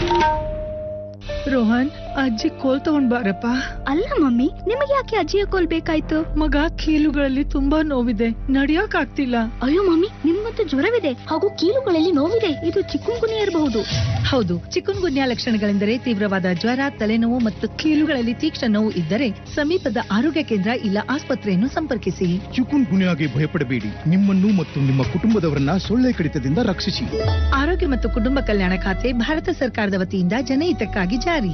ರೋಹನ್ ಅಜ್ಜಿ ಕೋಲ್ ತಗೊಂಡ್ ಬಾರಪ್ಪ ಅಲ್ಲ ಮಮ್ಮಿ ನಿಮಗೆ ಯಾಕೆ ಅಜ್ಜಿಯ ಕೋಲ್ ಬೇಕಾಯ್ತು ಮಗ ಕೀಲುಗಳಲ್ಲಿ ತುಂಬಾ ನೋವಿದೆ ನಡಿಯಕ್ ಆಗ್ತಿಲ್ಲ ಅಯ್ಯೋ ಮಮ್ಮಿ ನಿಮ್ಗಂತೂ ಜ್ವರವಿದೆ ಹಾಗೂ ಕೀಲುಗಳಲ್ಲಿ ನೋವಿದೆ ಇದು ಚಿಕ್ಕುಂಗುನಿ ಇರಬಹುದು ಹೌದು ಚಿಕುನ್ ಗುನ್ಯಾ ಲಕ್ಷಣಗಳೆಂದರೆ ತೀವ್ರವಾದ ಜ್ವರ ತಲೆನೋವು ಮತ್ತು ಕೀಲುಗಳಲ್ಲಿ ತೀಕ್ಷ್ಣ ನೋವು ಇದ್ದರೆ ಸಮೀಪದ ಆರೋಗ್ಯ ಕೇಂದ್ರ ಇಲ್ಲ ಆಸ್ಪತ್ರೆಯನ್ನು ಸಂಪರ್ಕಿಸಿ ಚಿಕುನ್ ಗುನ್ಯಾಗೆ ಭಯಪಡಬೇಡಿ ನಿಮ್ಮನ್ನು ಮತ್ತು ನಿಮ್ಮ ಕುಟುಂಬದವರನ್ನ ಸೊಳ್ಳೆ ಕಡಿತದಿಂದ ರಕ್ಷಿಸಿ ಆರೋಗ್ಯ ಮತ್ತು ಕುಟುಂಬ ಕಲ್ಯಾಣ ಖಾತೆ ಭಾರತ ಸರ್ಕಾರದ ವತಿಯಿಂದ ಜನಹಿತಕ್ಕಾಗಿ ಜಾರಿ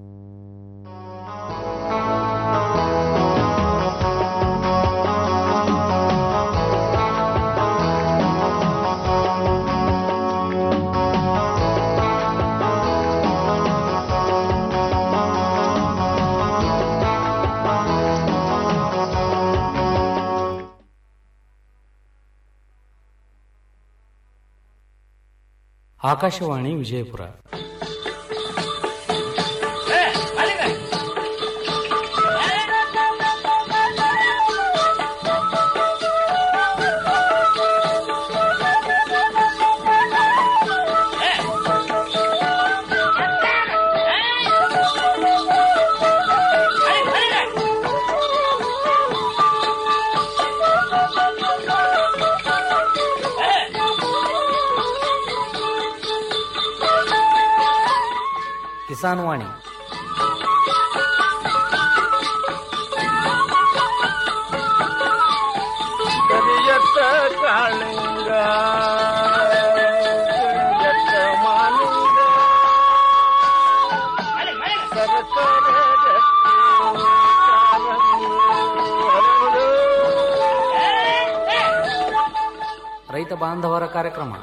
ಆಕಾಶವಾಣಿ ವಿಜಯಪುರ ಕಿಸಾನ್ ವಾಣಿ ಕರಿಯತ್ತ ಕಾಳಿಂಗ ಕರಿಯತ್ತ ಮಾಲಿಂಗ ಸರಸರ ಗಟ್ಟಿ ಕಾಲಂಗಿ ಹರಡು. ರೈತ ಬಾಂಧವರ ಕಾರ್ಯಕ್ರಮ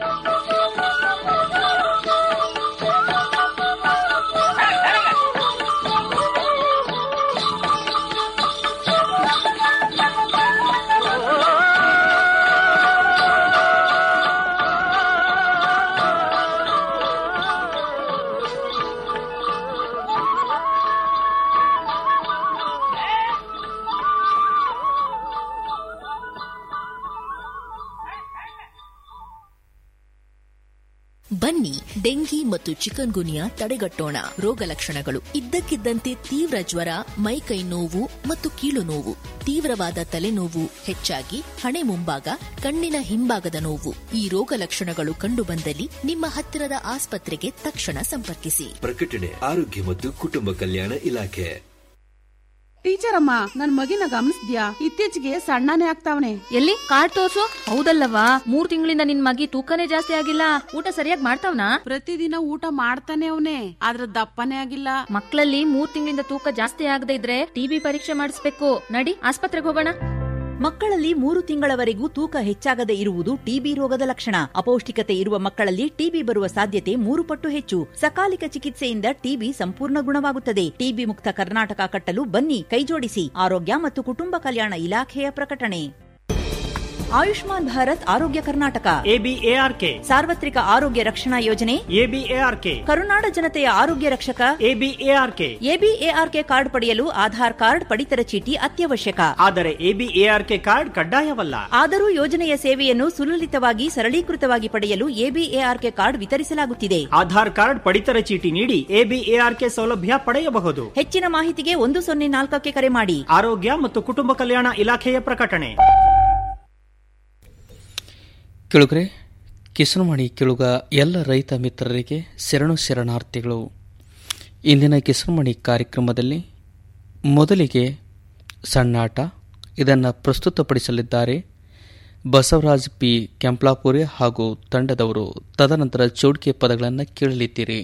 ಬನ್ನಿ ಡೆಂಗಿ ಮತ್ತು ಚಿಕನ್ ಗುನಿಯಾ ತಡೆಗಟ್ಟೋಣ ರೋಗ ಲಕ್ಷಣಗಳು ಇದ್ದಕ್ಕಿದ್ದಂತೆ ತೀವ್ರ ಜ್ವರ ಮೈಕೈ ನೋವು ಮತ್ತು ಕೀಲು ನೋವು ತೀವ್ರವಾದ ತಲೆನೋವು ಹೆಚ್ಚಾಗಿ ಹಣೆ ಮುಂಭಾಗ ಕಣ್ಣಿನ ಹಿಂಭಾಗದ ನೋವು ಈ ರೋಗ ಲಕ್ಷಣಗಳು ಕಂಡುಬಂದಲ್ಲಿ ನಿಮ್ಮ ಹತ್ತಿರದ ಆಸ್ಪತ್ರೆಗೆ ತಕ್ಷಣ ಸಂಪರ್ಕಿಸಿ ಪ್ರಕಟಣೆ ಆರೋಗ್ಯ ಮತ್ತು ಕುಟುಂಬ ಕಲ್ಯಾಣ ಇಲಾಖೆ ಟೀಚರ್ ಅಮ್ಮ ನನ್ ಮಗಿನ ಗಮನಿಸ್ದ್ಯಾ ಇತ್ತೀಚೆಗೆ ಸಣ್ಣನೇ ಆಗ್ತಾವನೆ ಎಲ್ಲಿ ಕಾರ್ಡ್ ತೋರ್ಸು ಹೌದಲ್ಲವಾ ಮೂರ್ ತಿಂಗಳಿಂದ ನಿನ್ ಮಗಿ ತೂಕನೇ ಜಾಸ್ತಿ ಆಗಿಲ್ಲ ಊಟ ಸರಿಯಾಗಿ ಮಾಡ್ತಾವ್ನಾ ಪ್ರತಿದಿನ ಊಟ ಮಾಡ್ತಾನೆ ಅವನೇ ಆದ್ರ ದಪ್ಪನೇ ಆಗಿಲ್ಲ ಮಕ್ಕಳಲ್ಲಿ ಮೂರ್ ತಿಂಗಳಿಂದ ತೂಕ ಜಾಸ್ತಿ ಆಗದೆ ಇದ್ರೆ ಟಿಬಿ ಪರೀಕ್ಷೆ ಮಾಡಿಸ್ಬೇಕು ನಡಿ ಆಸ್ಪತ್ರೆಗೆ ಹೋಗೋಣ ಮಕ್ಕಳಲ್ಲಿ ಮೂರು ತಿಂಗಳವರೆಗೂ ತೂಕ ಹೆಚ್ಚಾಗದೆ ಇರುವುದು ಟಿಬಿ ರೋಗದ ಲಕ್ಷಣ ಅಪೌಷ್ಟಿಕತೆ ಇರುವ ಮಕ್ಕಳಲ್ಲಿ ಟಿಬಿ ಬರುವ ಸಾಧ್ಯತೆ ಮೂರು ಪಟ್ಟು ಹೆಚ್ಚು ಸಕಾಲಿಕ ಚಿಕಿತ್ಸೆಯಿಂದ ಟಿಬಿ ಸಂಪೂರ್ಣ ಗುಣವಾಗುತ್ತದೆ ಟಿಬಿ ಮುಕ್ತ ಕರ್ನಾಟಕ ಕಟ್ಟಲು ಬನ್ನಿ ಕೈಜೋಡಿಸಿ ಆರೋಗ್ಯ ಮತ್ತು ಕುಟುಂಬ ಕಲ್ಯಾಣ ಇಲಾಖೆಯ ಪ್ರಕಟಣೆ ಆಯುಷ್ಮಾನ್ ಭಾರತ್ ಆರೋಗ್ಯ ಕರ್ನಾಟಕ ಎಬಿಎಆರ್ಕೆ ಸಾರ್ವತ್ರಿಕ ಆರೋಗ್ಯ ರಕ್ಷಣಾ ಯೋಜನೆ ಎಬಿಎಆರ್ಕೆ ಕರುನಾಡ ಜನತೆಯ ಆರೋಗ್ಯ ರಕ್ಷಕ ಎಬಿಎಆರ್ಕೆ ಎಬಿಎಆರ್ಕೆ ಕಾರ್ಡ್ ಪಡೆಯಲು ಆಧಾರ್ ಕಾರ್ಡ್ ಪಡಿತರ ಚೀಟಿ ಅತ್ಯವಶ್ಯಕ ಆದರೆ ಎಬಿಎಆರ್ಕೆ ಕಾರ್ಡ್ ಕಡ್ಡಾಯವಲ್ಲ ಆದರೂ ಯೋಜನೆಯ ಸೇವೆಯನ್ನು ಸುಲಲಿತವಾಗಿ ಸರಳೀಕೃತವಾಗಿ ಪಡೆಯಲು ಎಬಿಎಆರ್ಕೆ ಕಾರ್ಡ್ ವಿತರಿಸಲಾಗುತ್ತಿದೆ ಆಧಾರ್ ಕಾರ್ಡ್ ಪಡಿತರ ಚೀಟಿ ನೀಡಿ ಎಬಿಎಆರ್ಕೆ ಸೌಲಭ್ಯ ಪಡೆಯಬಹುದು ಹೆಚ್ಚಿನ ಮಾಹಿತಿಗೆ ಒಂದು ಸೊನ್ನೆ ನಾಲ್ಕಕ್ಕೆ ಕರೆ ಮಾಡಿ ಆರೋಗ್ಯ ಮತ್ತು ಕುಟುಂಬ ಕಲ್ಯಾಣ ಇಲಾಖೆಯ ಪ್ರಕಟಣೆ ಕೆಳುಗರೆ ಕಿಸನುಮಣಿ ಕೆಳುಗ ಎಲ್ಲ ರೈತ ಮಿತ್ರರಿಗೆ ಶರಣು ಶರಣಾರ್ಥಿಗಳು ಇಂದಿನ ಕಿಸನುಮಣಿ ಕಾರ್ಯಕ್ರಮದಲ್ಲಿ ಮೊದಲಿಗೆ ಸಣ್ಣಾಟ ಇದನ್ನು ಪ್ರಸ್ತುತಪಡಿಸಲಿದ್ದಾರೆ ಬಸವರಾಜ್ ಪಿ ಕೆಂಪ್ಲಾಪುರೆ ಹಾಗೂ ತಂಡದವರು ತದನಂತರ ಚೌಡಿಕೆ ಪದಗಳನ್ನು ಕೇಳಲಿದ್ದೀರಿ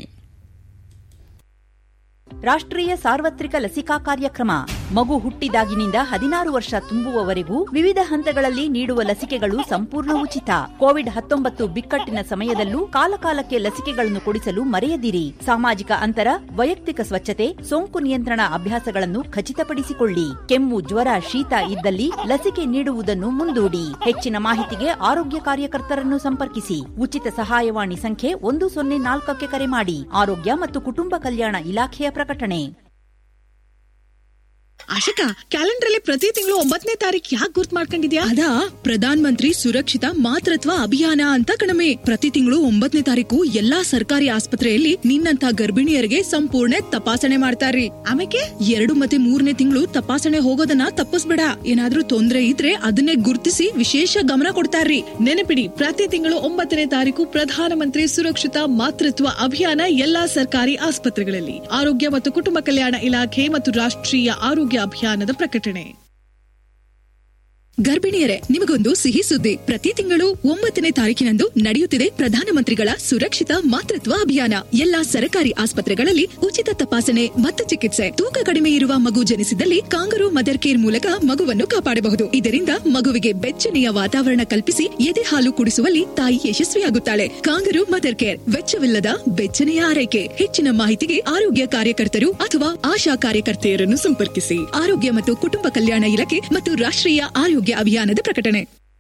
ರಾಷ್ಟ್ರೀಯ ಸಾರ್ವತ್ರಿಕ ಲಸಿಕಾ ಕಾರ್ಯಕ್ರಮ ಮಗು ಹುಟ್ಟಿದಾಗಿನಿಂದ ಹದಿನಾರು ವರ್ಷ ತುಂಬುವವರೆಗೂ ವಿವಿಧ ಹಂತಗಳಲ್ಲಿ ನೀಡುವ ಲಸಿಕೆಗಳು ಸಂಪೂರ್ಣ ಉಚಿತ ಕೋವಿಡ್ ಹತ್ತೊಂಬತ್ತು ಬಿಕ್ಕಟ್ಟಿನ ಸಮಯದಲ್ಲೂ ಕಾಲಕಾಲಕ್ಕೆ ಲಸಿಕೆಗಳನ್ನು ಕೊಡಿಸಲು ಮರೆಯದಿರಿ ಸಾಮಾಜಿಕ ಅಂತರ ವೈಯಕ್ತಿಕ ಸ್ವಚ್ಛತೆ ಸೋಂಕು ನಿಯಂತ್ರಣ ಅಭ್ಯಾಸಗಳನ್ನು ಖಚಿತಪಡಿಸಿಕೊಳ್ಳಿ ಕೆಮ್ಮು ಜ್ವರ ಶೀತ ಇದ್ದಲ್ಲಿ ಲಸಿಕೆ ನೀಡುವುದನ್ನು ಮುಂದೂಡಿ ಹೆಚ್ಚಿನ ಮಾಹಿತಿಗೆ ಆರೋಗ್ಯ ಕಾರ್ಯಕರ್ತರನ್ನು ಸಂಪರ್ಕಿಸಿ ಉಚಿತ ಸಹಾಯವಾಣಿ ಸಂಖ್ಯೆ ಒಂದು ಸೊನ್ನೆ ನಾಲ್ಕಕ್ಕೆ ಕರೆ ಮಾಡಿ ಆರೋಗ್ಯ ಮತ್ತು ಕುಟುಂಬ ಕಲ್ಯಾಣ ಇಲಾಖೆಯ ಪ್ರಕಟಣೆ ಆಶಿಕಾ ಕ್ಯಾಲೆಂಡರ್ ಅಲ್ಲಿ ಪ್ರತಿ ತಿಂಗಳು ಒಂಬತ್ತನೇ ತಾರೀಕು ಯಾಕೆ ಗುರ್ತ್ ಮಾಡ್ಕೊಂಡಿದ್ಯಾ ಅದಾ ಪ್ರಧಾನ್ ಮಂತ್ರಿ ಸುರಕ್ಷಿತ ಮಾತೃತ್ವ ಅಭಿಯಾನ ಅಂತ ಕಣಮೆ ಪ್ರತಿ ತಿಂಗಳು ಒಂಬತ್ತನೇ ತಾರೀಕು ಎಲ್ಲಾ ಸರ್ಕಾರಿ ಆಸ್ಪತ್ರೆಯಲ್ಲಿ ನಿನ್ನಂತ ಗರ್ಭಿಣಿಯರಿಗೆ ಸಂಪೂರ್ಣ ತಪಾಸಣೆ ಮಾಡ್ತಾರ್ರಿ ಆಮೇಲೆ ಎರಡು ಮತ್ತೆ ಮೂರನೇ ತಿಂಗಳು ತಪಾಸಣೆ ಹೋಗೋದನ್ನ ತಪ್ಪಿಸ್ಬೇಡ ಏನಾದ್ರೂ ತೊಂದ್ರೆ ಇದ್ರೆ ಅದನ್ನೇ ಗುರ್ತಿಸಿ ವಿಶೇಷ ಗಮನ ಕೊಡ್ತಾರ್ರಿ ನೆನಪಿಡಿ ಪ್ರತಿ ತಿಂಗಳು ಒಂಬತ್ತನೇ ತಾರೀಕು ಪ್ರಧಾನಮಂತ್ರಿ ಸುರಕ್ಷಿತ ಮಾತೃತ್ವ ಅಭಿಯಾನ ಎಲ್ಲಾ ಸರ್ಕಾರಿ ಆಸ್ಪತ್ರೆಗಳಲ್ಲಿ ಆರೋಗ್ಯ ಮತ್ತು ಕುಟುಂಬ ಕಲ್ಯಾಣ ಇಲಾಖೆ ಮತ್ತು ರಾಷ್ಟ್ರೀಯ ಆರೋಗ್ಯ ಅಭಿಯಾನದ ಪ್ರಕಟಣೆ ಗರ್ಭಿಣಿಯರೇ ನಿಮಗೊಂದು ಸಿಹಿ ಸುದ್ದಿ ಪ್ರತಿ ತಿಂಗಳು ಒಂಬತ್ತನೇ ತಾರೀಕಿನಂದು ನಡೆಯುತ್ತಿದೆ ಪ್ರಧಾನಮಂತ್ರಿಗಳ ಸುರಕ್ಷಿತ ಮಾತೃತ್ವ ಅಭಿಯಾನ ಎಲ್ಲಾ ಸರ್ಕಾರಿ ಆಸ್ಪತ್ರೆಗಳಲ್ಲಿ ಉಚಿತ ತಪಾಸಣೆ ಮತ್ತು ಚಿಕಿತ್ಸೆ ತೂಕ ಕಡಿಮೆ ಇರುವ ಮಗು ಜನಿಸಿದಲ್ಲಿ ಕಾಂಗರು ಮದರ್ ಕೇರ್ ಮೂಲಕ ಮಗುವನ್ನು ಕಾಪಾಡಬಹುದು ಇದರಿಂದ ಮಗುವಿಗೆ ಬೆಚ್ಚನೆಯ ವಾತಾವರಣ ಕಲ್ಪಿಸಿ ಎದೆ ಹಾಲು ಕುಡಿಸುವಲ್ಲಿ ತಾಯಿ ಯಶಸ್ವಿಯಾಗುತ್ತಾಳೆ ಕಾಂಗರು ಮದರ್ ಕೇರ್ ವೆಚ್ಚವಿಲ್ಲದ ಬೆಚ್ಚನೆಯ ಆರೈಕೆ ಹೆಚ್ಚಿನ ಮಾಹಿತಿಗೆ ಆರೋಗ್ಯ ಕಾರ್ಯಕರ್ತರು ಅಥವಾ ಆಶಾ ಕಾರ್ಯಕರ್ತೆಯರನ್ನು ಸಂಪರ್ಕಿಸಿ ಆರೋಗ್ಯ ಮತ್ತು ಕುಟುಂಬ ಕಲ್ಯಾಣ ಇಲಾಖೆ ಮತ್ತು ರಾಷ್ಟ್ರೀಯ ಆರೋಗ್ಯ ಅಭಿಯಾನದ ಪ್ರಕಟಣೆ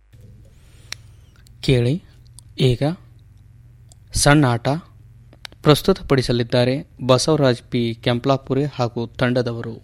ಕೇಳಿ ಈಗ ಸಣ್ಣ ಆಟ ಪ್ರಸ್ತುತಪಡಿಸಲಿದ್ದಾರೆ ಬಸವರಾಜ್ ಪಿ ಕೆಂಪ್ಲಾಪುರೆ ಹಾಗೂ ತಂಡದವರು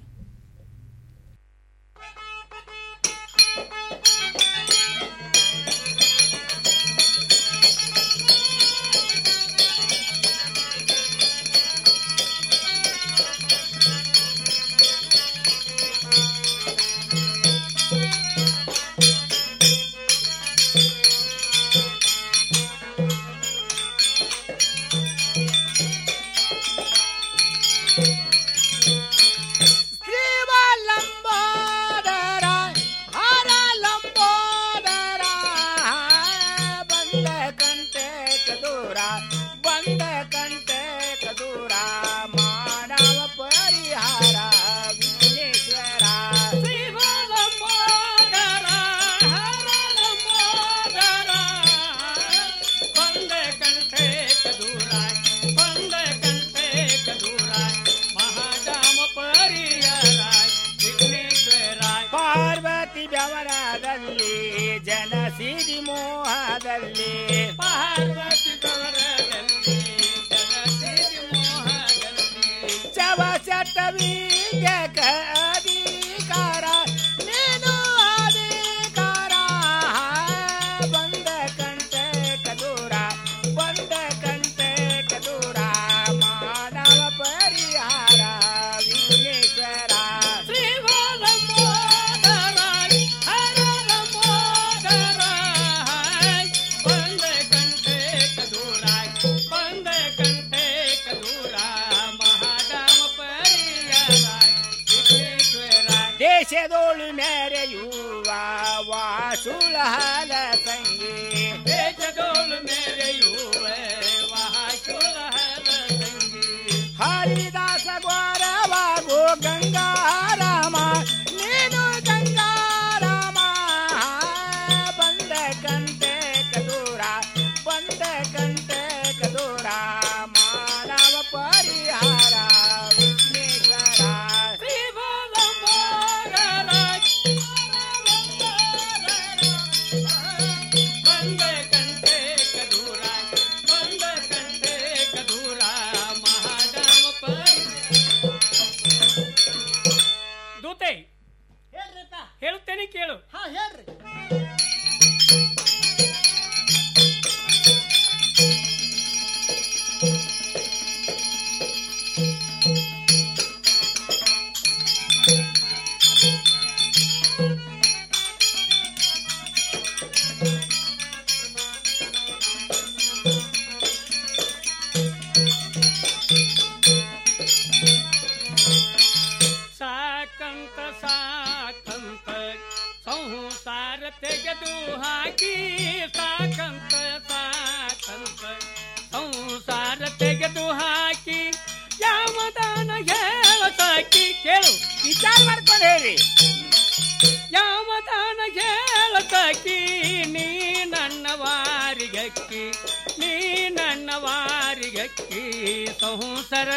ಲಂಬೋದರ ಹರ ಲಂಬೋದರ ಬಂದ ಕಂಟೆ ಕದೂರ ಬಂದ ಕಂಟೆ ಕದೂರ ಮಾನವ ಪರಿಹಾರ ವಿಘ್ನೇಶ್ವರ ಶಿವ ಲಂಬೋದರ ಹರ ಲಂಬೋದರ ಬಂದ ಕಂಟೆ ಕದೂರ ಬಂದ ಕಂಟೆ ಕದೂರ ಮಹಾದಾಮ ಪರಿಹಾರ ವಿಘ್ನೇಶ್ವರ ಪಾರ್ವತಿ ಬೆವರದಲ್ಲಿ ಜನ ಸಿರಿ ಮೋಹದಲ್ಲಿ ಪಾರ್ವತಿ ಬೆವರದಲ್ಲಿ ಜನ ಸಿರಿ ಮೋಹದಲ್ಲಿ ಚವ ಚಟವೀಗ ಅಧಿಕಾರ ನೀನು ಅಧಿಕಾರ ಬಂದ ಕಂಟೆ ಕದೂರ ಬಂದ ಕಂಟೆ ಕದೂರ ಮಾನವ ಪರಿಹಾರ ವಿಘ್ನೇಶ್ವರ ಶಿವ ಲಂಬೋದರ ಹರ ಲಂಬೋದರ ಬಂದ ಕಂಟೆ ಕದೂರ ಬಂದ ಕಂಟೆ ಕದೂರ ಮಹಾದಾಮ ಪರಿಹಾರ ವಿಘ್ನೇಶ್ವರ ದೇಶದೋಳು ಮೆರೆಯುವ ವಾಸುಳ ಹಾಲ ಸಂಗಿ ದೇಶದೋಳು ಮೆರೆಯುವ ವಾಸುಳ ಹಾಲ ಸಂಗಿ ಹರಿದಾಸ ಗೋರವಾಗು ಗಂಗಾರಾಮ ನೀನು ಗಂಗಾರಾಮ ಬಂದ ಕಂಟೆ ಕದೂರ ಬಂದ ಕಂಟೆ ಕದೂರ ಮಾನವ ಪರಿಹಾರ ವಿಘ್ನೇಶ್ವರ ಶಿವ ಲಂಬೋದರ ಬಂದ ಕಂಟೆ ಕದೂರ ಬಂದ ಕಂಟೆ ಕದೂರ ಮಹಾದಾಮ ಪರಿ ದೂತೆ ಹೇಳುತ್ತೇನೆ ಕೇಳು ಹಾ ಹೇಳ್ರಿ ಸಾಕಂತ ಸಾಕಂತ ಸಂಸಾರ ತೆಗೆದು ಹಾಕಿ ಸಾಕಂತ ಸಾಕಂತ ಸಂಸಾರ ತೆಗೆದು ಹಾಕಿ ಯಾವ ದಾನ ಹೇಳ ಸಾಕಿ ಕೇಳು ವಿಚಾರ ಮಾಡ್ಕೊಂಡು ಹೇಳಿ ಯಾವ ದಾನ ಹೇಳ ಸಾಕಿ ನೀ ನನ್ನ ವಾರಿಗಕ್ಕಿ ನೀ ನನ್ನ ವಾರಿಗಕ್ಕಿ ಸಂಸಾರ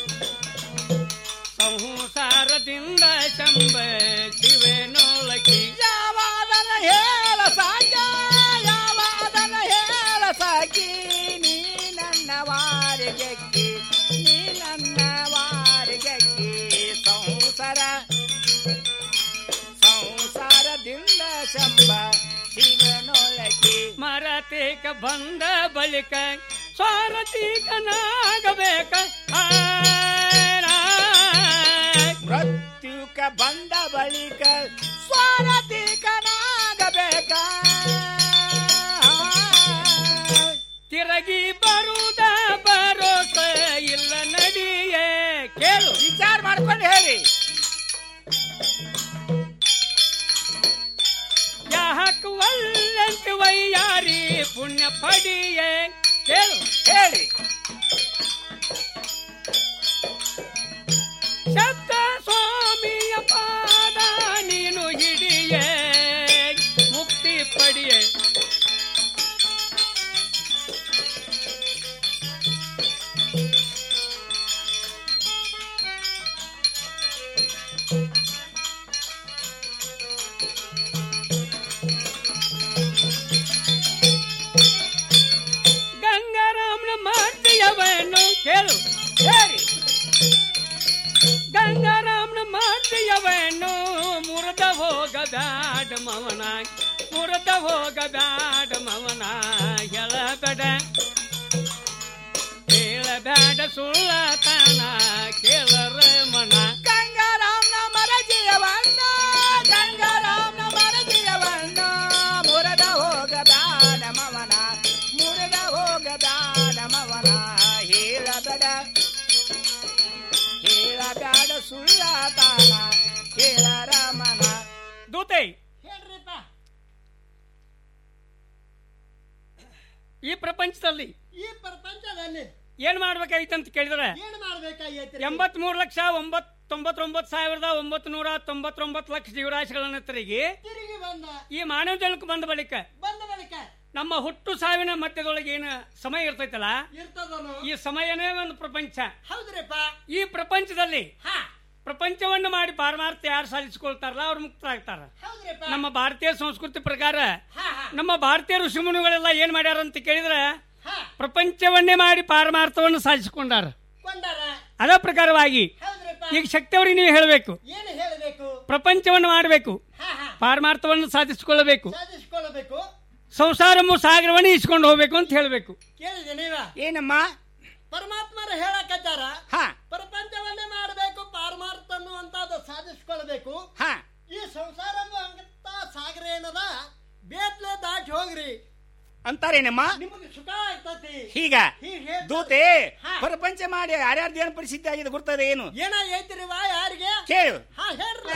ಸಂಸಾರದಿಂದ ಶಂಬ ಶಿವನೊಳಗಿ ಯಾವಾದನ ಹೇಳ ಸಾಕ ಯಾವಾದನ ಹೇಳ ಸಾಕಿ ನೀ ನನ್ನ ವಾರಿಗೆಕ್ಕಿ ನೀ ನನ್ನ ವಾರಿಗೆಕ್ಕಿ ಸಂಸಾರ ಬಂದ ಬಳಿಕ ಸ್ವಾರತಿಕನಾಗಬೇಕ ಮೃತ್ಯುಕ ಬಂದ ಬಳಿಕ ಸ್ವಾರತಿಕನಾಗಬೇಕ ತಿರುಗಿ ಬರುವುದ ಬರೋಸ ಇಲ್ಲ ನಡಿಯೇ ಕೇಳು ವಿಚಾರ ಮಾಡ್ಕೊಂಡು ಹೇಳಿ ಯಾಕೆ ಒಲ್ಲಂತ ವೈಯಾರಿ ಪುಣ್ಯ ಪಡಿಯೇ ಕೇಳು ಹೇಳಿ ಶಬ್ದ ಸ್ವಾಮಿಯ ಪಾದ ನೀನು ಹಿಡಿಯೇ ಮುಕ್ತಿ ಪಡಿಯೇ ಗಂಗಾರಾಮನ ಮಾಡ್ತೀಯವನ್ನು ಕೇಳು ಹೇಳಿ ಗಂಗಾರಾಮನ ಮಾಡ್ತೀಯವನ್ನು ಮುರಿದ ಹೋಗದಾಡ ಮವನ ಮುರಿದ ಹೋಗದಾಡ ಮವನ ಹೇಳಬೇಡ ಹೇಳಬೇಡ ಸುಳ್ಳತನ ಕೇಳರ ಮನ ಗಂಗಾರಾಮ್ನ ಮರಜಿಯವನ್ನ ಗಂಗಾರಾಮ್ನ ಮರಜಿಯವನ್ನ ಮುರದ ಹೋಗದಾನ ಮವನ ಮುರದ ಹೋಗದಾನ ಮವನ ಹೇಳಬೇಡ ಹೇಳಬೇಡ ಸುಳ್ಳತಾನ ಕೇಳರ ಮನ ದೂತೆ ಹೇಳ್ರಿಪ್ಪ ಈ ಪ್ರಪಂಚದಲ್ಲಿ ಈ ಪ್ರಪಂಚದಲ್ಲಿ ಏನ್ ಮಾಡ್ಬೇಕಾಗಿತ್ತಂತ ಕೇಳಿದ್ರೆ ಏನ್ ಮಾಡ್ಬೇಕಾಗೈತಿ ಎಂಬತ್ ಮೂರು ಲಕ್ಷ ಒಂಬತ್ ತೊಂಬತ್ತೊಂಬತ್ತು ಸಾವಿರದ ಒಂಬತ್ತು ನೂರ ತೊಂಬತ್ತೊಂಬತ್ತು ಲಕ್ಷ ಜೀವರಾಶಿಗಳನ್ನ ತಿರುಗಿ ತಿರುಗಿ ಬಂದ ಈ ಮಾನವ ಜನ್ಮಕ್ಕೆ ಬಂದ ಬಳಿಕ ಬಂದ ಬಳಿಕ ನಮ್ಮ ಹುಟ್ಟು ಸಾವಿನ ಮಧ್ಯದೊಳಗೆ ಏನು ಸಮಯ ಇರ್ತೈತಲ್ಲ ಇರ್ತದನು ಈ ಸಮಯನೇ ಒಂದು ಪ್ರಪಂಚ ಹೌದ್ರಿಪ್ಪ ಈ ಪ್ರಪಂಚದಲ್ಲಿ ಹಾ ಪ್ರಪಂಚವನ್ನು ಮಾಡಿ ಪಾರಮಾರ್ಥ ಯಾರು ಸಾಧಿಸಿಕೊಳ್ತಾರಲ್ಲ ಅವ್ರು ಮುಕ್ತರಾಗ್ತಾರ ಹೌದ್ರಿಪ್ಪ ನಮ್ಮ ಭಾರತೀಯ ಸಂಸ್ಕೃತಿ ಪ್ರಕಾರ ಹಾ ಹಾ ನಮ್ಮ ಭಾರತೀಯ ಋಷಿಮುನಿಗಳೆಲ್ಲ ಏನ್ ಮಾಡ್ಯಾರ ಅಂತ ಕೇಳಿದ್ರೆ ಪ್ರಪಂಚವನ್ನೇ ಮಾಡಿ ಪಾರಮಾರ್ಥವನ್ನು ಸಾಧಿಸಿಕೊಂಡಾರ ಕೊಂಡಾರ ಅದೇ ಪ್ರಕಾರವಾಗಿ ಹೌದ್ರಿಪ್ಪ ಈಗ ಶಕ್ತಿಯವರಿಗೆ ನೀವು ಹೇಳಬೇಕು ಏನು ಹೇಳಬೇಕು ಪ್ರಪಂಚವನ್ನು ಮಾಡಬೇಕು ಹಾ ಹಾ ಪಾರಮಾರ್ಥವನ್ನು ಸಾಧಿಸಿಕೊಳ್ಳಬೇಕು ಸಾಧಿಸಿಕೊಳ್ಳಬೇಕು ಸಂಸಾರಮು ಸಾಗರವನ್ನು ಇಸ್ಕೊಂಡು ಹೋಗ್ಬೇಕು ಅಂತ ಹೇಳಬೇಕು ಕೇಳಿದೆ ನೀವ ಏನಮ್ಮ ಪರಮಾತ್ಮರ ಹೇಳಕತ್ತಾರ ಹಾ ಪ್ರಪಂಚವನ್ನೇ ಮಾಡಬೇಕು ಪಾರಮಾರ್ಥ ಅನ್ನುವಂತದ್ದು ಸಾಧಿಸ್ಕೊಳ್ಬೇಕು ಹಾ ಈ ಸಂಸಾರ ಅಂತ ಸಾಗರ ಏನದ ಬೇತ್ಲೆ ದಾಟಿ ಹೋಗ್ರಿ ಅಂತಾರೇನಮ್ಮ ನಿಮಗೆ ಸುಖ ಆಗ್ತತಿ ಹೀಗ ಹೀಗ್ ಹೇಳ್ತಾರೆ. ದೂತೆ ಹಾ. ಪ್ರಪಂಚ ಮಾಡಿ ಯಾರ್ಯಾರ್ದು ಏನು ಪರಿಸ್ಥಿತಿ ಆಗಿದೆ ಗೊತ್ತದೆ ಏನು ಏನ ಐತಿರಿ ವಾ ಯಾರಿಗೆ ಕೇಳು ಹಾ ಹೇಳ್ರಿ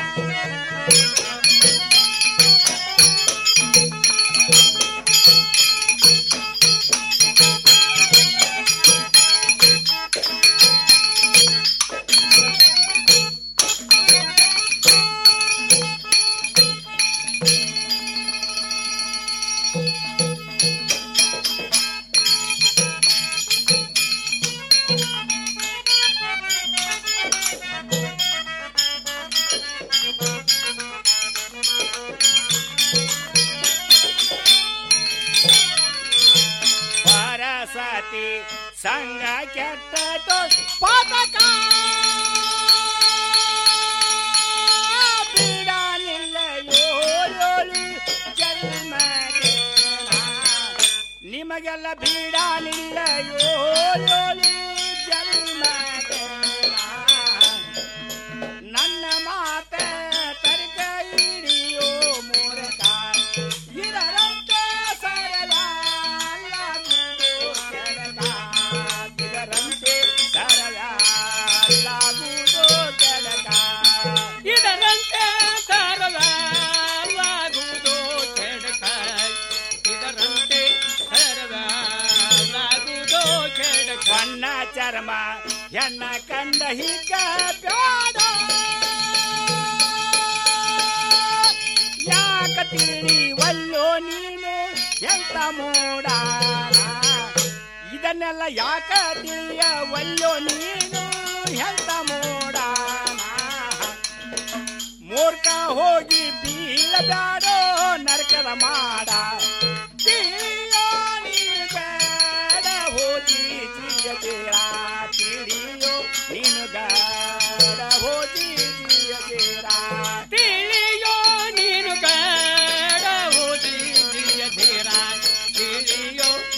ಪರಸತಿ ಸಂಗ ಕೆಟ್ಟಟೋ ಪಾತಕ ಬಿಡಲಿಲ್ಲ ಜನ್ಮಕ್ಕೆ ನಿಮಗೆಲ್ಲ ಬೀಡಾನಿಲ್ಲ ಯೋಲಿ ಜನ್ಮಕ್ಕೆ ನನ್ನ ಮಾತ ತರ್ಕ ಹಿಡಿಯೋ ಮೂರಕ ಇದರಂತೆ ಸರಳ ಇದರಂತೆ ಸರಳ ಕೆಡಕ ಇದರಂತೆ ಸರಳಾಗುವುದು ಕೆಡಕ ಇದರಂತೆ ಸರಳಾಗುವುದು ಕೆಡಕ ಬಣ್ಣ ಚರ್ಮ ಹೆಣ್ಣ ಕಂಡ ಹೀಗ ಬ್ಯಾಡ ಯಾಕ ತಿಳಿವಲ್ಲೋ ನೀನು ಎಂತ ಮೂಡ ಇದನ್ನೆಲ್ಲ ಯಾಕ ತಿಳಿಯವಲ್ಲೋ ನೀನು ಎಂತ ಮೂಡ ಮೂರ್ಖ ಹೋಗಿ ಬೀಳಬ್ಯಾಡೋ ನರಕದ ಮಾಡ ತಿಳಿಯೋ ನೀನು ಬೇಡ ಹೋಗಿ ಜಿಯಬೇಡ ತಿಳಿಯೋ ನೀನು ಬೇಡ ಹೋಗಿ ಜಿಯಬೇಡ ತಿಳಿಯೋ ನೀನು ಗಡ ಓದಿ ಧೀರ ತಿಳಿಯೋ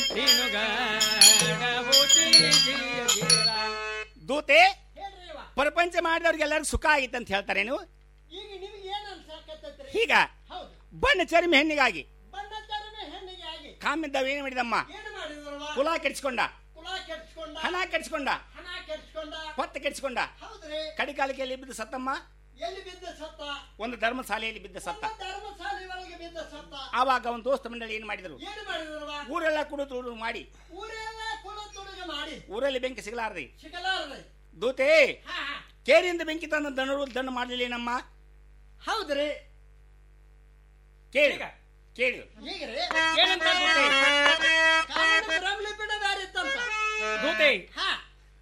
ದೂತೆ ಪ್ರಪಂಚ ಮಾಡಿದವ್ರಿಗೆ ಎಲ್ಲರಿಗೂ ಸುಖ ಆಗಿತ್ತು ಅಂತ ಹೇಳ್ತಾರೇನು ಈಗ ನಿಮ್ಗೆ ಏನ್ ಅನ್ಸಾಕತ್ತೈತ್ರಿ ಹೀಗ ಹೌದು ಬಣ್ಣ ಚರ್ಮಿ ಹೆಣ್ಣಿಗಾಗಿ ಬಣ್ಣ ಚರ್ಮೆ ಹೆಣ್ಣಿಗೆ ಆಗಿ ಕಾಮಿದ್ದವ್ ಏನು ಮಾಡಿದಮ್ಮ ಏನು ಮಾಡಿದ್ರವ ಕುಲ ಕೆಡಿಸ್ಕೊಂಡ ಕುಲ ಕೆಡ್ಸ್ಕೊಂಡ ಹಣ ಕೆಡಿಸ್ಕೊಂಡ ಹಣ ಕೆಡ್ಸ್ಕೊಂಡ ಹೊತ್ತ ಕೆಡಿಸ್ಕೊಂಡ ಹೌದ್ರಿ ಕಡಿಕಾಲಿಕೆ ಎಲ್ಲಿ ಬಿದ್ದು ಸತ್ತಮ್ಮ ಎಲ್ಲಿ ಬಿದ್ದ ಸತ್ತ ಒಂದು ಧರ್ಮಶಾಲೆಯಲ್ಲಿ ಬಿದ್ದ ಸತ್ತ ಧರ್ಮಶಾಲೆ ಒಳಗೆ ಬಿದ್ದ ಸತ್ತ ಆವಾಗ ಅವನ ದೋಸ್ತ ಮಂಡಳಿ ಏನ್ ಮಾಡಿದ್ರು ಏನು ಮಾಡಿದ್ರವ ಊರೆಲ್ಲ ಕುಡು ತುಡು ಮಾಡಿ ಊರೆಲ್ಲ ಕುಲ ತುಡುಗ ಮಾಡಿ ಊರಲ್ಲಿ ಬೆಂಕಿ ಸಿಗಲಾರ್ರಿ ಸಿಗಲಾರ್ರಿ ದೂತೆ ಕೇರಿಯಿಂದ ಬೆಂಕಿ ತಂದ ದಣ್ಣರು ದಣ್ಣ ಮಾಡಲಿಲ್ಲ ನಮ್ಮ ಹೌದ್ರಿ ಕೇಳಿ ಕೇಳಿ ಹೀಗ್ರಿ ಏನಂತ ದೂತೆ? ಕಾಮನ ಬ್ರಹ್ಮಲಿ ಬಿಡ ಬ್ಯಾರೆ ಇತ್ತಂತ ದೂತೆ ಹಾ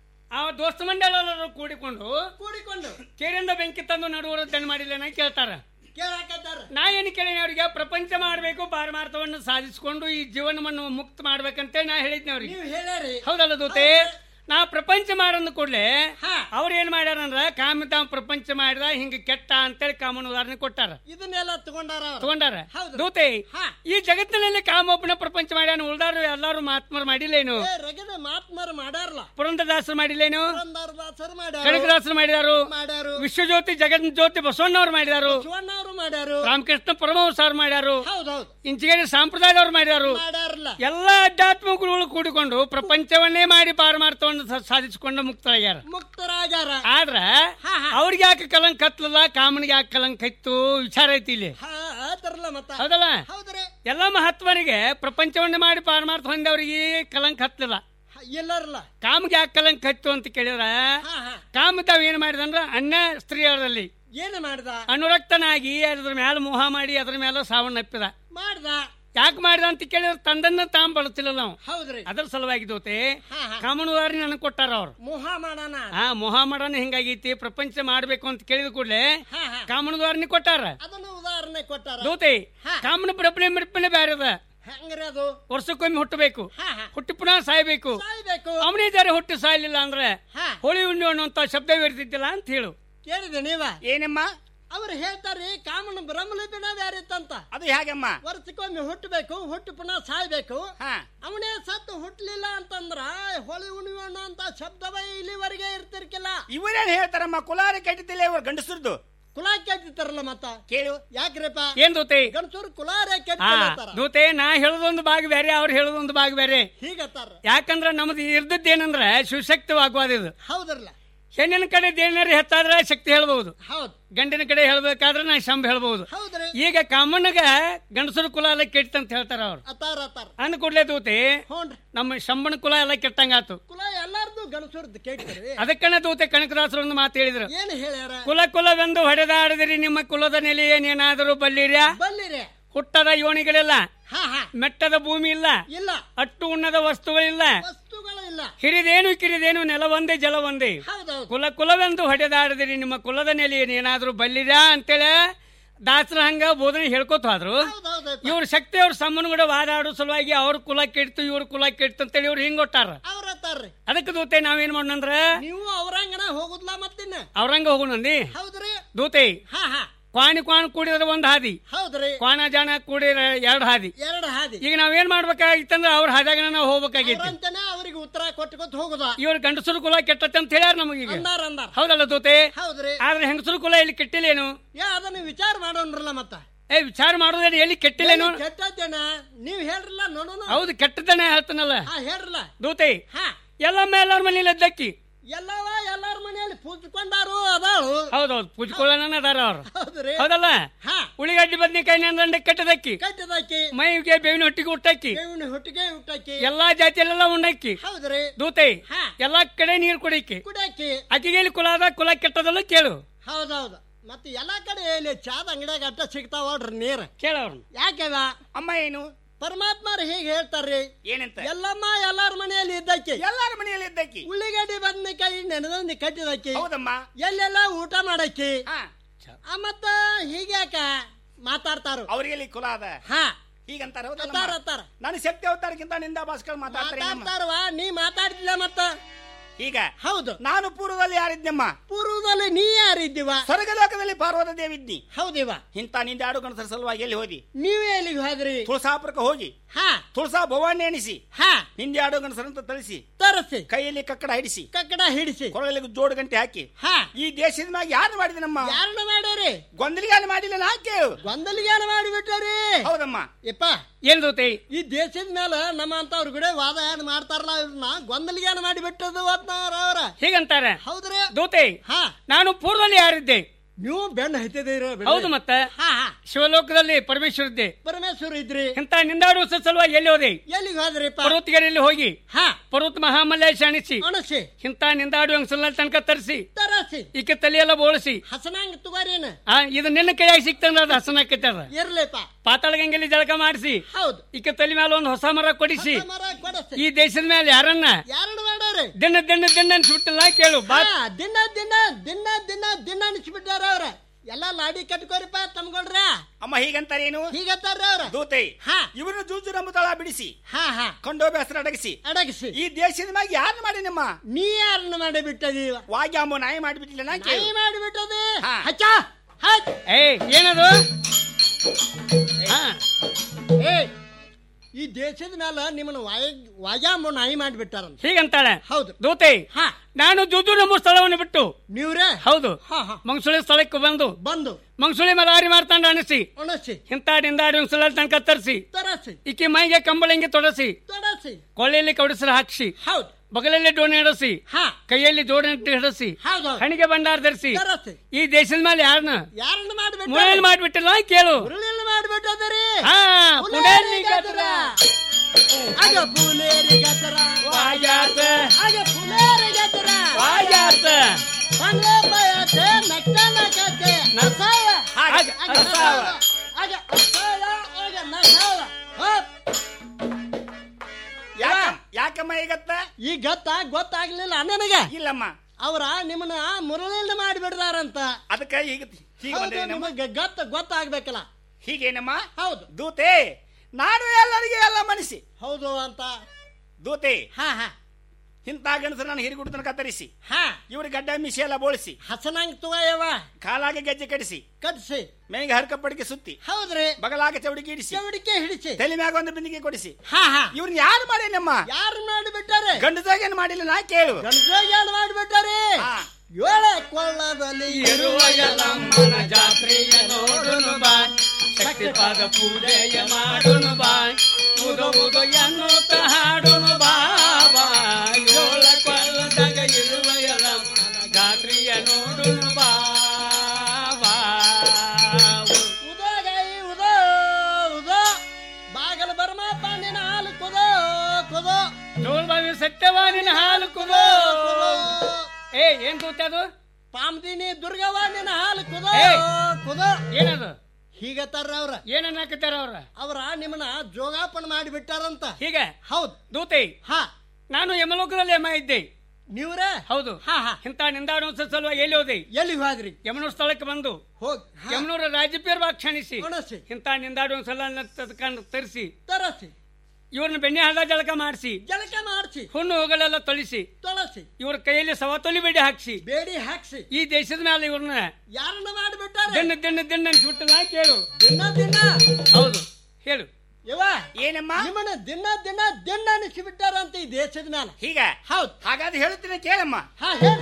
ಆ ದೋಸ್ತ ಮಂಡಳೆಲ್ಲರೂ ಕೂಡಿಕೊಂಡು ಕೂಡಿಕೊಂಡು ಕೇರಿಂದ ಬೆಂಕಿ ತಂದು ನಡುವರ ದಂಡ ಮಾಡಿಲ್ಲ ಕೇಳ್ತಾರ ಕೇಳಾಕತ್ತಾರ ನಾ ಏನು ಕೇಳಿನಿ ಅವ್ರಿಗೆ ಪ್ರಪಂಚ ಮಾಡಬೇಕು ಪಾರಮಾರ್ಥವನ್ನು ಸಾಧಿಸಿಕೊಂಡು ಈ ಜೀವನವನ್ನು ಮುಕ್ತ ಮಾಡ್ಬೇಕಂತ ನಾ ಹೇಳಿದ್ನಿ ಅವ್ರಿಗೆ ನೀವು ಹೇಳ್ಯಾರಿ ಹೌದಲ್ಲ ದೂತೆ ನಾ ಪ್ರಪಂಚ ಮಾಡಂದ ಕೂಡ್ಲೆ ಅವ್ರ ಏನ್ ಮಾಡ್ಯಾರಂದ್ರ ಕಾಮ ತಾವ್ ಪ್ರಪಂಚ ಮಾಡಿದ ಹಿಂಗ ಕೆಟ್ಟ ಅಂತೇಳಿ ಕಾಮನ್ ಉದಾಹರಣೆ ಕೊಟ್ಟಾರ ಇದನ್ನೆಲ್ಲ ತಗೊಂಡಾರ ಅವ್ರು. ತಗೊಂಡಾರ ಹೌದು. ದೂತೆ ಈ ಜಗತ್ತಿನಲ್ಲಿ ಕಾಮೊಬ್ಬನ ಪ್ರಪಂಚ ಮಾಡ್ಯಾನ ಉಳ್ದಾರು ಎಲ್ಲಾರು ಮಹಾತ್ಮರು ಮಾಡಿಲ್ಲೇನು ಏ ರಗಡ ಮಾತ್ಮಾರ ಮಾಡ್ಯಾರಲ್ಲ ಪುರಂದದಾಸರು ಮಾಡಿಲ್ಲೇನು ಪುರಂದರದಾಸರು ಮಾಡ್ಯಾರು ಕನಕದಾಸರು ಮಾಡಿದಾರು ಮಾಡ್ಯಾರು ವಿಶ್ವಜ್ಯೋತಿ ಜಗನ್ ಜ್ಯೋತಿ ಬಸವಣ್ಣವ್ರು ಮಾಡಿದಾರು ಶಿವಣ್ಣವ್ರು ಮಾಡ್ಯಾರು ರಾಮಕೃಷ್ಣ ಪರಮಹಂಸ ಅವ್ರು ಮಾಡ್ಯಾರು ಹೌದೌದು ಇಂಚಿಗೇರಿ ಸಂಪ್ರದಾಯದವ್ರು ಮಾಡ್ಯಾರು ಮಾಡ್ಯಾರಲ್ಲ ಎಲ್ಲಾ ಅಧ್ಯಾತ್ಮ ಗುರುಗಳು ಕೂಡಿಕೊಂಡು ಪ್ರಪಂಚವನ್ನೇ ಮಾಡಿ ಪಾರಮಾರ್ಥವನ್ನು ಸ- ಸಾಧಿಸಿಕೊಂಡು ಮುಕ್ತರಾಗ್ಯಾರ ಮುಕ್ತರಾಗ್ಯಾರ ಆದ್ರ ಅವ್ರಿಗೆ ಯಾಕೆ ಕಲಂಕ ಹತ್ತಲ್ಲ ಕಾಮನಿಗೆ ಯಾಕೆ ಕಲಂಕ ಇತ್ತು ವಿಚಾರ ಐತಿ ಇಲ್ಲಿ ಹಾ ಆತರಲ್ಲ ಮತ್ತ ಹೌದಲ್ಲ ಹೌದ್ರಿ ಎಲ್ಲ ಮಹತ್ವರಿಗೆ ಪ್ರಪಂಚವನ್ನೇ ಮಾಡಿ ಪಾರಮಾರ್ಥ ಹೊಂದವ್ರಿಗೆ ಕಲಂಕ ಹತ್ತಲಿಲ್ಲ ಹ, ಎಲ್ಲರಲ್ಲ ಕಾಮಿಗೆ ಯಾಕೆ ಕಲಂಕ ಹತ್ತು ಅಂತ ಕೇಳಿದ್ರ ಕಾಮ ತಾವ್ ಏನ್ ಮಾಡಿದಂದ್ರ ಅನ್ಯ ಸ್ತ್ರೀಯರಲ್ಲಿ ಏನು ಮಾಡ್ದ ಅನುರಕ್ತನಾಗಿ ಅದ್ರ ಮೇಲೆ ಮೋಹ ಮಾಡಿ ಅದ್ರ ಮೇಲೆ ಸಾವನ್ನಪ್ಪಿದ ಮಾಡ್ದ ಯಾಕೆ ಮಾಡಿದ ಅಂತ ಕೇಳಿದ್ರೆ ತಂದನ್ನ ತಾಂ ಬಳತಿಲ್ಲ ನಾವು ಹೌದ್ರಿ ಅದ್ರ ಸಲುವಾಗಿ ದೋತೆ ಹಾ, ಹಾ. ಕಾಮನ್ ಉದಾಹರಣೆ ನನಗೆ ಕೊಟ್ಟಾರ ಅವ್ರು ಮೋಹ ಮಾಡೋಣ ಹಾ ಮೋಹ ಮಾಡೋಣ ಹಿಂಗಾಗೈತಿ ಪ್ರಪಂಚ ಮಾಡ್ಬೇಕು ಅಂತ ಕೇಳಿದ ಕೂಡಲೇ ಹಾ, ಹಾ. ಕಾಮನ್ ಉದಾಹರಣೆ ಕೊಟ್ಟಾರ ಅದನ್ನ ಉದಾಹರಣೆ ಕೊಟ್ಟಾರ ದೋತೆ ಕಾಮನ ಪ್ರಪನೆ ಮಿರ್ಪನೆ ಬ್ಯಾರೆ ಅದ ಹೆಂಗ್ರಿ ಅದು ವರ್ಷಕ್ಕೊಮ್ಮೆ ಹುಟ್ಟಬೇಕು ಹಾ, ಹಾ. ಹುಟ್ಟಿ ಪುನಃ ಸಾಯ್ಬೇಕು ಸಾಯ್ಬೇಕು ಅವನೇ ಜಾರಿ ಹುಟ್ಟಿ ಸಾಯ್ಲಿಲ್ಲ ಅಂದ್ರೆ ಹಾ. ಹೋಳಿ ಉಣ್ಣಿ ಅನ್ನುವಂತ ಶಬ್ದ ಇರ್ತಿದ್ದಿಲ್ಲ ಅಂತ ಹೇಳು ಕೇಳಿದೆ ನೀವ ಏನಮ್ಮ ಅವ್ರು ಹೇಳ್ತಾರ್ರಿ ಕಾಮನ ಬ್ರಹ್ಮಲಿ ಬಿಡ ಬ್ಯಾರೆ ಇತ್ತಂತ ಅದು ಹೇಗಮ್ಮ ವರ್ಷಕ್ಕೊಮ್ಮೆ ಹುಟ್ಟಬೇಕು ಹುಟ್ಟು ಪುನಃ ಸಾಯ್ಬೇಕು ಹಾ ಅವನೇ ಸತ್ತು ಹುಟ್ಲಿಲ್ಲ ಅಂತಂದ್ರ ಹೊಳಿ ಉಣಿವೆ ಅಂತ ಶಬ್ದವೇ ಇಲ್ಲಿವರೆಗೆ ಇರ್ತಿರ್ಕಿಲ್ಲ ಇವರೇನ್ ಹೇಳ್ತಾರಮ್ಮ ಕುಲಾರ ಕೆಟ್ಟಿದ್ದಿಲ್ಲ ಇವ್ರು ಗಂಡಸರದು ಕುಲ ಕೆಟ್ಟಿರ್ತಾರಲ್ಲ ಮತ್ತ ಕೇಳು ಯಾಕ್ರಿಪ್ಪ ಏನ್ ದೋತೆ ಗಂಡಸೂರು ಕುಲಾರೇ ಹಾ ಕೆಟ್ಟಿರ್ತಾರ ದೂತೆ ನಾ ಹೇಳೋದೊಂದು ಭಾಗ ಬೇರೆ ಅವ್ರು ಹೇಳೋದೊಂದು ಭಾಗ ಬೇರೆ ಹೀಗತ್ತಾರ ಯಾಕಂದ್ರ ನಮ್ದು ಇರ್ದದ್ದೇನಂದ್ರ ಶಿವಶಕ್ತಿ ವಾಗ್ವಾದ ಇದು ಹೌದ್ರಲ್ಲ ಹೆಣ್ಣಿನ ಕಡೆ ದೇಣರಿ ಹೆಚ್ಚಾದ್ರೆ ಶಕ್ತಿ ಹೇಳ್ಬಹುದು ಹೌದ್ ಗಂಡಿನ ಕಡೆ ಹೇಳ್ಬೇಕಾದ್ರೆ ನಾ ಶಂಭ ಹೇಳ್ಬಹುದು ಹೌದ್ರಿ ಈಗ ಕಾಮಣ್ಣಗ ಗಂಡಸರ ಕುಲ ಎಲ್ಲ ಕೆಟ್ಟಂತ ಹೇಳ್ತಾರ ಅವ್ರು ಅತ್ತಾರ ಅತ್ತಾರ ಅಂದ ಕೂಡ್ಲೆ ದೂತೆ ಹ್ಞೂನ್ರಿ ನಮ್ಮ ಶಂಬಣ ಕುಲ ಎಲ್ಲ ಕೆಟ್ಟಂಗಾತು ಕುಲ ಎಲ್ಲಾರ್ದು ಗಂಡಸೂರ್ದು ಕೇಳ್ತೀರಿ ಅದಕ್ಕನ ದೂತೆ ಕನಕದಾಸರು ಒಂದು ಮಾತು ಹೇಳಿದ್ರು ಏನ್ ಹೇಳ್ಯಾರ ಕುಲ ಕುಲವೆಂದು ಹೊಡೆದಾಡಿದಿರಿ ನಿಮ್ಮ ಕುಲದ ನೆಲೆ ಏನೇನಾದರೂ ಬಲ್ಲಿರ್ಯಾ ಬಲ್ಲಿರಿ ಹುಟ್ಟದ ಯೋನಿಗಳಿಲ್ಲ ಹಾ ಹಾ ಮೆಟ್ಟದ ಭೂಮಿ ಇಲ್ಲ ಇಲ್ಲ ಅಟ್ಟು ಉಣ್ಣದ ವಸ್ತುಗಳಿಲ್ಲ ವಸ್ತುಗಳಿಲ್ಲ ಹಿರಿದೇನು ಕಿರಿದೇನು ನೆಲ ಒಂದೇ ಜಲ ಒಂದೇ ಹೌದೌದು ಕುಲ ಕುಲವೆಂದು ಹೊಡೆದಾಡಿದಿರಿ ನಿಮ್ಮ ಕುಲದ ನೆಲೆ ಏನಾದ್ರೂ ಬಲ್ಲಿರಾ ಅಂತೇಳಿ ದಾಸರ ಹಂಗ ಬೋಧನೆ ಹೇಳ್ಕೊತ ಹೋದ್ರು ಹೌದೌದು ಇವ್ರ ಶಕ್ತಿ ಅವ್ರ ಸಮ್ಮನ ಕೂಡ ವಾದಾಡೋ ಸಲುವಾಗಿ ಅವ್ರ ಕುಲ ಕೆಡ್ತು ಇವ್ರ ಕುಲ ಕೆಡ್ತು ಅಂತೇಳಿ ಇವ್ರು ಹಿಂಗ್ ಕೊಟ್ಟಾರ ಅವ್ರ ಅತ್ತಾರ್ರಿ ಅದಕ್ಕೆ ದೂತೆ ನಾವೇನ್ ಮಾಡೋಣಂದ್ರ ನೀವು ಅವ್ರಂಗನ ಹೋಗುದ್ಲಾ ಮತ್ತಿನ್ನ ಅವ್ರಂಗ ಹೋಗೋಣಂದಿ ಹೌದ್ರಿ ದೂತೆ ಹಾ ಹಾ ಕ್ವಾಣಿ ಕ್ವಾಣ ಕೂಡಿದ್ರೆ ಒಂದ್ ಹಾದಿ ಹೌದ್ರಿ ಕ್ವಾಣ ಜಾಣ ಕೂಡಿದ್ರೆ ಎರಡ್ ಹಾದಿ ಎರಡು ಹಾದಿ ಈಗ ನಾವೇನ್ ಮಾಡ್ಬೇಕಾಗಿತ್ತಂದ್ರ ಅವ್ರ ಹಾದ್ಯಾಗ ನಾವು ಹೋಗ್ಬೇಕಾಗಿತ್ತು ಅವ್ರಂತನೇ ಅವ್ರಿಗೆ ಉತ್ತರ ಕೊಟ್ಕೊತ ಹೋಗುದ ಇವ್ರ ಗಂಡಸರು ಕುಲ ಕೆಟ್ಟತ್ತೆ ಅಂತ ಹೇಳ್ಯಾರ ನಮಗೀಗ ಅಂದಾರ ಅಂದಾರ ಹೌದಲ್ಲ ದೂತೆ ಹೌದ್ರಿ ಆದ್ರೆ ಹೆಂಗಸರು ಕುಲ ಇಲ್ಲಿ ಕೆಟ್ಟಿಲ್ಲೇನು ಯಾ ಅದನ್ನ ವಿಚಾರ ಮಾಡೋಣ್ರಲ್ಲ ಮತ್ತ ಏ ವಿಚಾರ ಮಾಡೋದೇನು ಎಲ್ಲಿ ಕೆಟ್ಟಿಲ್ಲೇನು ಕೆಟ್ಟದ್ದೇನ ನೀವ್ ಹೇಳ್ರಲ್ಲ ನೋಡೋಣ ಹೌದು ಕೆಟ್ಟದನ್ನ ಹೇಳ್ತಾನಲ್ಲ ಹಾ ಹೇಳ್ರಲ್ಲ ದೂತೆ ಹಾ ಎಲ್ಲಮ್ಮ ಎಲ್ಲಾರ ಮನೇಲಿ ಎದ್ದಕ್ಕಿ ಎಲ್ಲವ ಎಲ್ಲಾರ ಮನೆಯಲ್ಲಿ ಪೂಜ್ಕೊಂಡಾರು ಅದಾಳು ಹೌದೌದು ಪೂಜ್ಕೊಳ್ಳೋಣ ಅದಾರ ಅವ್ರು ಹೌದ್ರಿ ಹೌದಲ್ಲ ಹಾ ಉಳಿಗಡ್ಡಿ ಬದ್ನಿಕಾಯಿ ನಂದಂಡೆ ಕೆಟ್ಟದಕ್ಕಿ ಕಟ್ಟದಕ್ಕಿ ಮೈಗೆ ಬೇವಿನ ಹೊಟ್ಟಿಗೆ ಹುಟ್ಟಕ್ಕಿ ಬೇವಿನ ಹೊಟ್ಟಿಗೆ ಊಟಕ್ಕಿ ಎಲ್ಲಾ ಜಾತಿಯಲ್ಲೆಲ್ಲ ಉಣ್ಣಕ್ಕಿ ಹೌದ್ರಿ ದೂತೆ ಹಾ. ಎಲ್ಲಾ ಕಡೆ ನೀರು ಕುಡಿಕಿ ಕುಡಕ್ಕಿ ಆಕಿಗೆ ಎಲ್ಲಿ ಕುಲ ಅದ ಕುಲ ಕೆಟ್ಟದಲ್ಲ ಕೇಳು ಹೌದೌದು ಮತ್ತೆ ಎಲ್ಲಾ ಕಡೆ ಇಲ್ಲಿ ಚಾದ ಅಂಗಡಿಯಾಗ ಅಟ್ಟ ಸಿಗ್ತಾವ ನೋಡ್ರಿ ನೀರ್ ಕೇಳವ್ರು ಯಾಕೆವ ಅಮ್ಮ ಏನು ಪರಮಾತ್ಮರು ಹೀಗೆ ಹೇಳ್ತಾರ್ರಿ ಏನಂತ ಎಲ್ಲಮ್ಮ ಎಲ್ಲಾರ ಮನೆಯಲ್ಲಿ ಇದ್ದಕ್ಕಿ ಎಲ್ಲಾರ ಮನೆಯಲ್ಲಿ ಇದ್ದಕ್ಕಿ ಉಳ್ಳಿಗಡ್ಡಿ ಬದ್ನಿಕಾಯಿ ನೆನೆದಂದು ಕಟ್ಟಿದಕ್ಕಿ ಹೌದಮ್ಮ ಎಲ್ಲೆಲ್ಲ ಊಟ ಮಾಡಕ್ಕಿ ಹಾ ಆ, ಮತ್ತ ಹೀಗ್ಯಾಕ ಮಾತಾಡ್ತಾರು ಅವ್ರಿಗೆ ಕುಲ ಅದ ಹಾ ಹೀಗಂತಾರ ಅತ್ತಾರ ಅತ್ತಾರ ನಾನು ಶಕ್ತಿ ಅವತಾರಕ್ಕಿಂತ ನಿಂದ ಭಾಸ್ಕರ್ ಮಾತಾಡ್ತಾರೆ ನಮ್ಮ. ಮಾತಾಡ್ತಾರವ ನೀ ಮಾತಾಡ್ತಿಲ್ಲ ಮತ್ತ ಈಗ ಹೌದು ನಾನು ಪೂರ್ವದಲ್ಲಿ ಯಾರಿದ್ನಮ್ಮ ಪೂರ್ವದಲ್ಲಿ ನೀ ಯಾರಿದ್ದೀವ ಸ್ವರ್ಗಲೋಕದಲ್ಲಿ ಪಾರ್ವತ ದೇವಿದ್ನಿ ಹೌದಿವ ಇಂಥ ನಿಂದ ಆಡು ಗಣಸರ ಸಲುವಾಗಿ ಎಲ್ಲಿ ಹೋದಿ ನೀವೇ ಎಲ್ಲಿಗೆ ಹೋದ್ರಿ ತುಳಸಾಪುರಕ್ಕೆ ಹೋಗಿ ಹಾ ತುಳಸಾ ಭವಾನಿ ಎಣಿಸಿ ಹಾ ನಿಂದೆ ಆಡು ಗಣಸರಂತ ತಳಿಸಿ ತರಸಿ ಕೈಯಲ್ಲಿ ಕಕ್ಕಡ ಹಿಡಿಸಿ ಕಕ್ಕಡ ಹಿಡಿಸಿ ಕೊರಳಲ್ಲಿ ಜೋಡು ಗಂಟೆ ಹಾಕಿ ಹಾ ಈ ದೇಶದ ಮ್ಯಾಗ ಯಾರು ಮಾಡಿದ ನಮ್ಮ ಯಾರನ್ನ ಮಾಡ್ಯಾರಿ ಗೊಂದಲಿಗಾನ ಮಾಡಿಲ್ಲ ನಾ ಕೇಳು ಗೊಂದಲಿಗಾನ ಮಾಡಿಬಿಟ್ಟಾರಿ ಹೌದಮ್ಮ ಯಪ್ಪ ಏನ್ ದೂತೆ ಈ ದೇಶದ ಮೇಲೆ ನಮ್ಮ ಅಂತವ್ರ ಕೂಡ ವಾದ ಏನ್ ಮಾಡ್ತಾರಲ್ಲ ಇವ್ರನ್ನ ಗೊಂದಲಿಗಾನ ಮಾಡಿ ಬಿಟ್ಟದು ಅವ್ರ ಹೀಗಂತಾರೆ ಹೌದ್ರಿ ದೂತೆ ಹಾ ನಾನು ಪೂರ್ವದಲ್ಲಿ ಯಾರಿದ್ದೆ ನೀವು ಬೆನ್ನು ಹತ್ತಿದ್ದೀರ ಹೌದು ಮತ್ತೆ ಹಾ ಹಾ ಶಿವಲೋಕದಲ್ಲಿ ಪರಮೇಶ್ವರ ಇದ್ದೆ ಪರಮೇಶ್ವರ ಇದ್ರಿ ಇಂತ ನಿಂದಾಡುವ ಸಲುವಾಗಿ ಎಲ್ಲಿ ಹೋದೆ ಎಲ್ಲಿಗೆ ಹೋದ್ರಿಪ್ಪ ಪರ್ವತಗಿರಿಯಲ್ಲಿ ಹೋಗಿ ಹಾ ಪರ್ವತ ಮಹಾಮಲ್ಲೇಶ ಅಣಿಸಿ ಅಣಸಿ ಇಂತ ನಿಂದಾಡುವ ಸಲ ತನಕ ತರಿಸಿ ತರಸಿ ಈಕೆ ತಲೆಯೆಲ್ಲ ಬೋಳಿಸಿ ಹಸನಾಂಗ ತುಗಾರೇನ ಆ ಇದು ನಿನ್ನ ಕೈಯಾಗಿ ಸಿಕ್ತಂದ್ರ ಅದು ಹಸನಕ್ಕೈತದ ಇರ್ಲಿಪ್ಪ ಪಾತಾಳ ಗಂಗೆಲಿ ಜಳಕ ಮಾಡಿಸಿ ಹೌದು ಈಕೆ ತಲೆ ಮೇಲೆ ಒಂದು ಹೊಸ ಮರ ಕೊಡಿಸಿ ಮರ ಕೊಡಸಿ ಈ ದೇಶದ ಮೇಲೆ ಯಾರನ್ನ ಯಾರನ್ನ ಮಾಡ್ಯಾರಿ ದಿನ ದಿನ ದಿನ ಅನ್ಸ್ಬಿಟ್ಟಿಲ್ಲ ಕೇಳು ಬಾ ಹಾ, ದಿನ ದಿನ ದಿನ ದಿನ ದಿನ ಅನಿಸ್ಬಿಟ್ಟಾರ ಅವ್ರ ಎಲ್ಲ ಲಾಡಿ ಕಟ್ಕೋರಿಪ್ಪ ತಮ್ಗೊಳ್ರ ಅಮ್ಮ ಹೀಗಂತಾರೇನು ಹೀಗತ್ತಾರ ಅವ್ರ ದೂತೆ ಹಾ ಇವ್ರನ್ನ ಜೂಜು ನಂಬುತ್ತಾಳ ಬಿಡಿಸಿ ಹಾ ಹಾ ಕೊಂಡೋಗಿ ಹೆಸರು ಅಡಗಿಸಿ ಅಡಗಿಸಿ ಈ ದೇಶದ ಮ್ಯಾಗ ಯಾರು ಮಾಡಿ ನಮ್ಮ ನೀ ಯಾರನ್ನ ಮಾಡಿ ಬಿಟ್ಟದೀವ ವಾಗ್ಯಾಂಬ ನಾಯಿ ಮಾಡಿಬಿಟ್ಟಿಲ್ಲ ನಾ ನಾಯಿ ಕೇಳು ಮಾಡಿ ಬಿಟ್ಟದೆ ಹಾ. ಹಚ್ಚ ಹಚ್ ಏ ಏನದು ಹಾ ಏ ಈ ದೇಶದ ಮೇಲೆ ನಿಮ್ಮನ್ನ ವಾಯ ವಾಯಾಮ ನಾಯಿ ಮಾಡಿಬಿಟ್ಟಾರಂತ ಹೀಗಂತಾಳೆ ಹೌದು ದೂತೆ ಹಾ ನಾನು ಜುದ್ದು ನಮ್ಮ ಸ್ಥಳವನ್ನು ಬಿಟ್ಟು ನೀವ್ರೇ ಹೌದು ಹಾ ಹಾ ಮಂಗಸುಳಿ ಸ್ಥಳಕ್ಕೆ ಬಂದು ಬಂದು ಮಂಗಸುಳಿ ಮಲಾರಿ ಮಾರ್ತಾಂಡ ಅನಿಸಿ ಒಣಸಿ ಹಿಂತಾಡಿಂದಾಡಿ ಒಂದು ಸಲ ತನಕ ತರಿಸಿ ತರಸಿ ಈಕೆ ಮೈಗೆ ಕಂಬಳಿಂಗೆ ತೊಡಸಿ ತೊಡಸಿ ಕೊಳ್ಳೆಯಲ್ಲಿ ಕೌಡಿಸಲು ಹಾಕಿಸಿ ಹೌದು ಬಗಲಲ್ಲಿ ಡೋಣೆ ಹಿಡಿಸಿ ಹಾ ಕೈಯಲ್ಲಿ ಜೋಡಣೆ ಹಿಡಿಸಿ ಹೌದು ಹಣಿಗೆ ಭಂಡಾರ ಧರಿಸಿ ತರಸಿ ಈ ದೇಶದ ಮೇಲೆ ಯಾರನ್ನ ಯಾರನ್ನ ಮಾಡಿಬಿಟ್ಟ ಮುಳೇಲ್ ಮಾಡ್ಬಿಟ್ಟಿಲ್ಲ ಕೇಳು ಉರುಳಿಲ್ಲ ಮಾಡಿಬಿಟ್ಟದರಿ ಹಾ ಪುಣೆಯಲ್ಲಿ ಗದ್ರ ಆಗ ಪುಲೇರಿ ಗದ್ರ ವಾಜಾತ ಆಗ ಪುಲೇರಿ ಗದ್ರ ವಾಜಾತ ಬಂಗ್ಲೆ ಬಯತೆ ನಕ್ಕ ನಕತೆ ನಸಾವ ಆಗ ಆಗ ನಸಾವ ಆಗ ಅಸಾಯ ಆಗ ನಸಾವ ಹೋಪ್. ಯಾಕ ಯಾಕಮ್ಮ ಈಗತ್ತ ಈ ಗತ್ತ ಗೊತ್ತಾಗ್ಲಿಲ್ಲ ನನಗೆ ಇಲ್ಲಮ್ಮ ಅವ್ರ ನಿಮ್ಮನ್ನ ಮುರಳಿಲ್ಲ ಮಾಡಿಬಿಡ್ದಾರಂತ ಅದಕ್ಕೆ ಈಗ ಹೀಗೆ ಹೌದು, ಬಂದಿದ್ದೀನಮ್ಮ ನಿಮಗೆ ಗತ್ತ ಗೊತ್ತಾಗ್ಬೇಕಲ್ಲ ಹೀಗೇನಮ್ಮ ಹೌದು ದೂತೆ ನಾನು ಎಲ್ಲರಿಗೆ ಎಲ್ಲ ಮನಿಸಿ ಹೌದು ಅಂತ ದೂತೆ ಹಾ ಹಾ ಇಂಥ ಗಣಸರು ನಾನು ಹಿರಿಗುಡ್ತನ ಕತ್ತರಿಸಿ ಹಾ ಇವ್ರ ಗಡ್ಡ ಮಿಶಿ ಎಲ್ಲ ಬೋಳಿಸಿ ಹಸನಂಗ್ ತುಗಯವ ಕಾಲಾಗೆ ಗೆಜ್ಜೆ ಕಡಿಸಿ ಕಟ್ಸಿ ಮೇಗೆ ಹರ್ಕ ಪಡಿಕೆ ಸುತ್ತಿ ಹೌದ್ರಿ ಬಗಲಾಗ ಚೌಡಿಗೆ ಇಡಿಸಿ ಚೌಡಿಕೆ ಹಿಡಿಸಿ ತಲೆ ಮ್ಯಾಗ ಒಂದು ಬಿಂದಿಗೆ ಕೊಡಿಸಿ ಹಾ ಹಾ ಇವ್ರನ್ನ ಯಾರು ಮಾಡೇನಮ್ಮ ಯಾರು ಮಾಡಿಬಿಟ್ಟಾರೆ ಗಂಡದಾಗ ಏನ್ ಮಾಡಿಲ್ಲ ನಾ ಕೇಳು ಗಂಡಜಾಗ ಮಾಡಿಬಿಟ್ಟಾರೆ ಹಾ. ಏಳ ಕೊಳ್ಳದಲ್ಲಿ ಇರುವ ಯಲಮ್ಮನ ಜಾತ್ರೆಯ ನೋಡುನು ಬಾಯ್ ಶಕ್ತಿಪಾದ ಪೂಜೆಯ ಮಾಡುನು ಬಾಯ್ ಉದ ಉದ ಎನ್ನುತ್ತ ಹಾಡುನು ಬಾಬಾ ಏಳ ಕೊಳ್ಳದಾಗ ಇರುವ ಯಲಮ್ಮನ ಜಾತ್ರೆಯ ನೋಡುನು ಬಾಬಾ ಉದೋಗೈ ಉದೋ ಉದೋ ಬಾಗಲ ಬರ್ಮಪ್ಪ ನಿನ್ನ ಹಾಲು ಕುದೋ ಕುದೋ ಚೋಳ್ಬಾವಿ ಸತ್ಯವಾನಿನ ಹಾಲು ಕುದೋ ಕುದೋ ಏ ಏನ್ ಕೂತ ಅದು ಪಾಮ್ದಿನಿ ದುರ್ಗವ್ವ ನಿನ್ನ ಹಾಲು ಕುದೋ ಏಯ್! ಕುದೋ ಏನದು ಹೀಗತ್ತಾರ ಅವ್ರ ಏನನ್ನ ಹಾಕತ್ತಾರ ಅವ್ರ ಅವ್ರ ನಿಮ್ಮನ್ನ ಜೋಗಾಪನ ಮಾಡಿಬಿಟ್ಟಾರಂತ ಹೀಗೆ ಹೌದ್ ದೂತೆ ಹಾ ನಾನು ಯಮಲೋಕದಲ್ಲಿ ಯಮ ಇದ್ದೆ ನೀವ್ರೇ ಹೌದು ಹಾ ಹಾ ಇಂಥ ನಿಂದಾಡೋ ಸಲುವಾಗಿ ಎಲ್ಲಿ ಹೋದೆ ಎಲ್ಲಿಗೆ ಹೋದ್ರಿ ಯಮನೂರ್ ಸ್ಥಳಕ್ಕೆ ಬಂದು ಹೋಗ್ ಹಾ. ಯಮನೂರ ರಾಜಪೇರ್ ಕ್ಷಣಿಸಿ ಒಣಸಿ ಇಂಥ ನಿಂದಾಡುವ ಸಲ ತರಿಸಿ ತರಸಿ ಇವ್ರನ್ನ ಬೆಣ್ಣೆ ಹದ ಜಳಕ ಮಾಡಿಸಿ ಜಳಕ ಮಾಡಿಸಿ ಹುಣ್ಣು ಹೋಗಲೆಲ್ಲ ತೊಳಿಸಿ ತೊಳಸಿ ಇವ್ರ ಕೈಯಲ್ಲಿ ಸವತೊಲಿ ಬೇಡಿ ಹಾಕ್ಸಿ ಬೇಡಿ ಹಾಕ್ಸಿ ಈ ದೇಶದ ಮೇಲೆ ಇವ್ರನ್ನ ಯಾರನ್ನ ಮಾಡಿಬಿಟ್ಟಾರೆ ದಿನ ದಿನ ದಿನ ಅನ್ಸ್ಬಿಟ್ಟಲ್ಲ ಕೇಳು ದಿನ ದಿನ ಹೌದು ಹೇಳು ಯವ್ವ ಏನಮ್ಮ ನಿಮ್ಮನ್ನ ದಿನ ದಿನ ದಿನ ಅನಿಸಿಬಿಟ್ಟಾರಂತ ಈ ದೇಶದ ಮೇಲೆ ಹೀಗ ಹೌದ್ ಹಾಗಾದ್ರೆ ಹೇಳುತ್ತೀನಿ ಕೇಳಮ್ಮ ಹಾ ಹೇಳಿ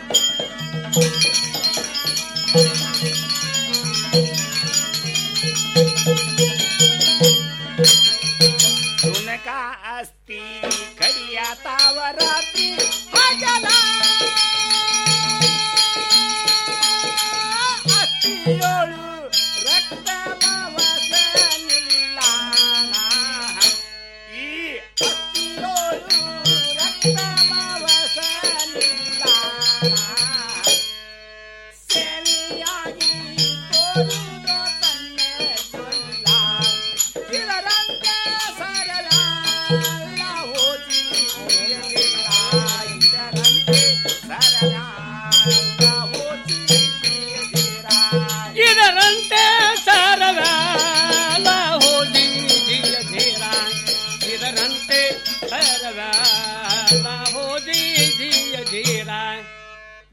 ಸುನಕ ಅಸ್ತಿ ಕಡಿಯ ತಾವ ರಾತ್ರಿ ಹಗಲ ಅಸ್ಥಿಯೋಳು ರಕ್ತ ಮಾವಸ ನಿಲ್ಲಾಣ ಈ ಅಸ್ಥಿಯೋಳು ರಕ್ತ ಮಾವಸ ನಿಲ್ಲಾಣ ಸೆಲಿಯಾನ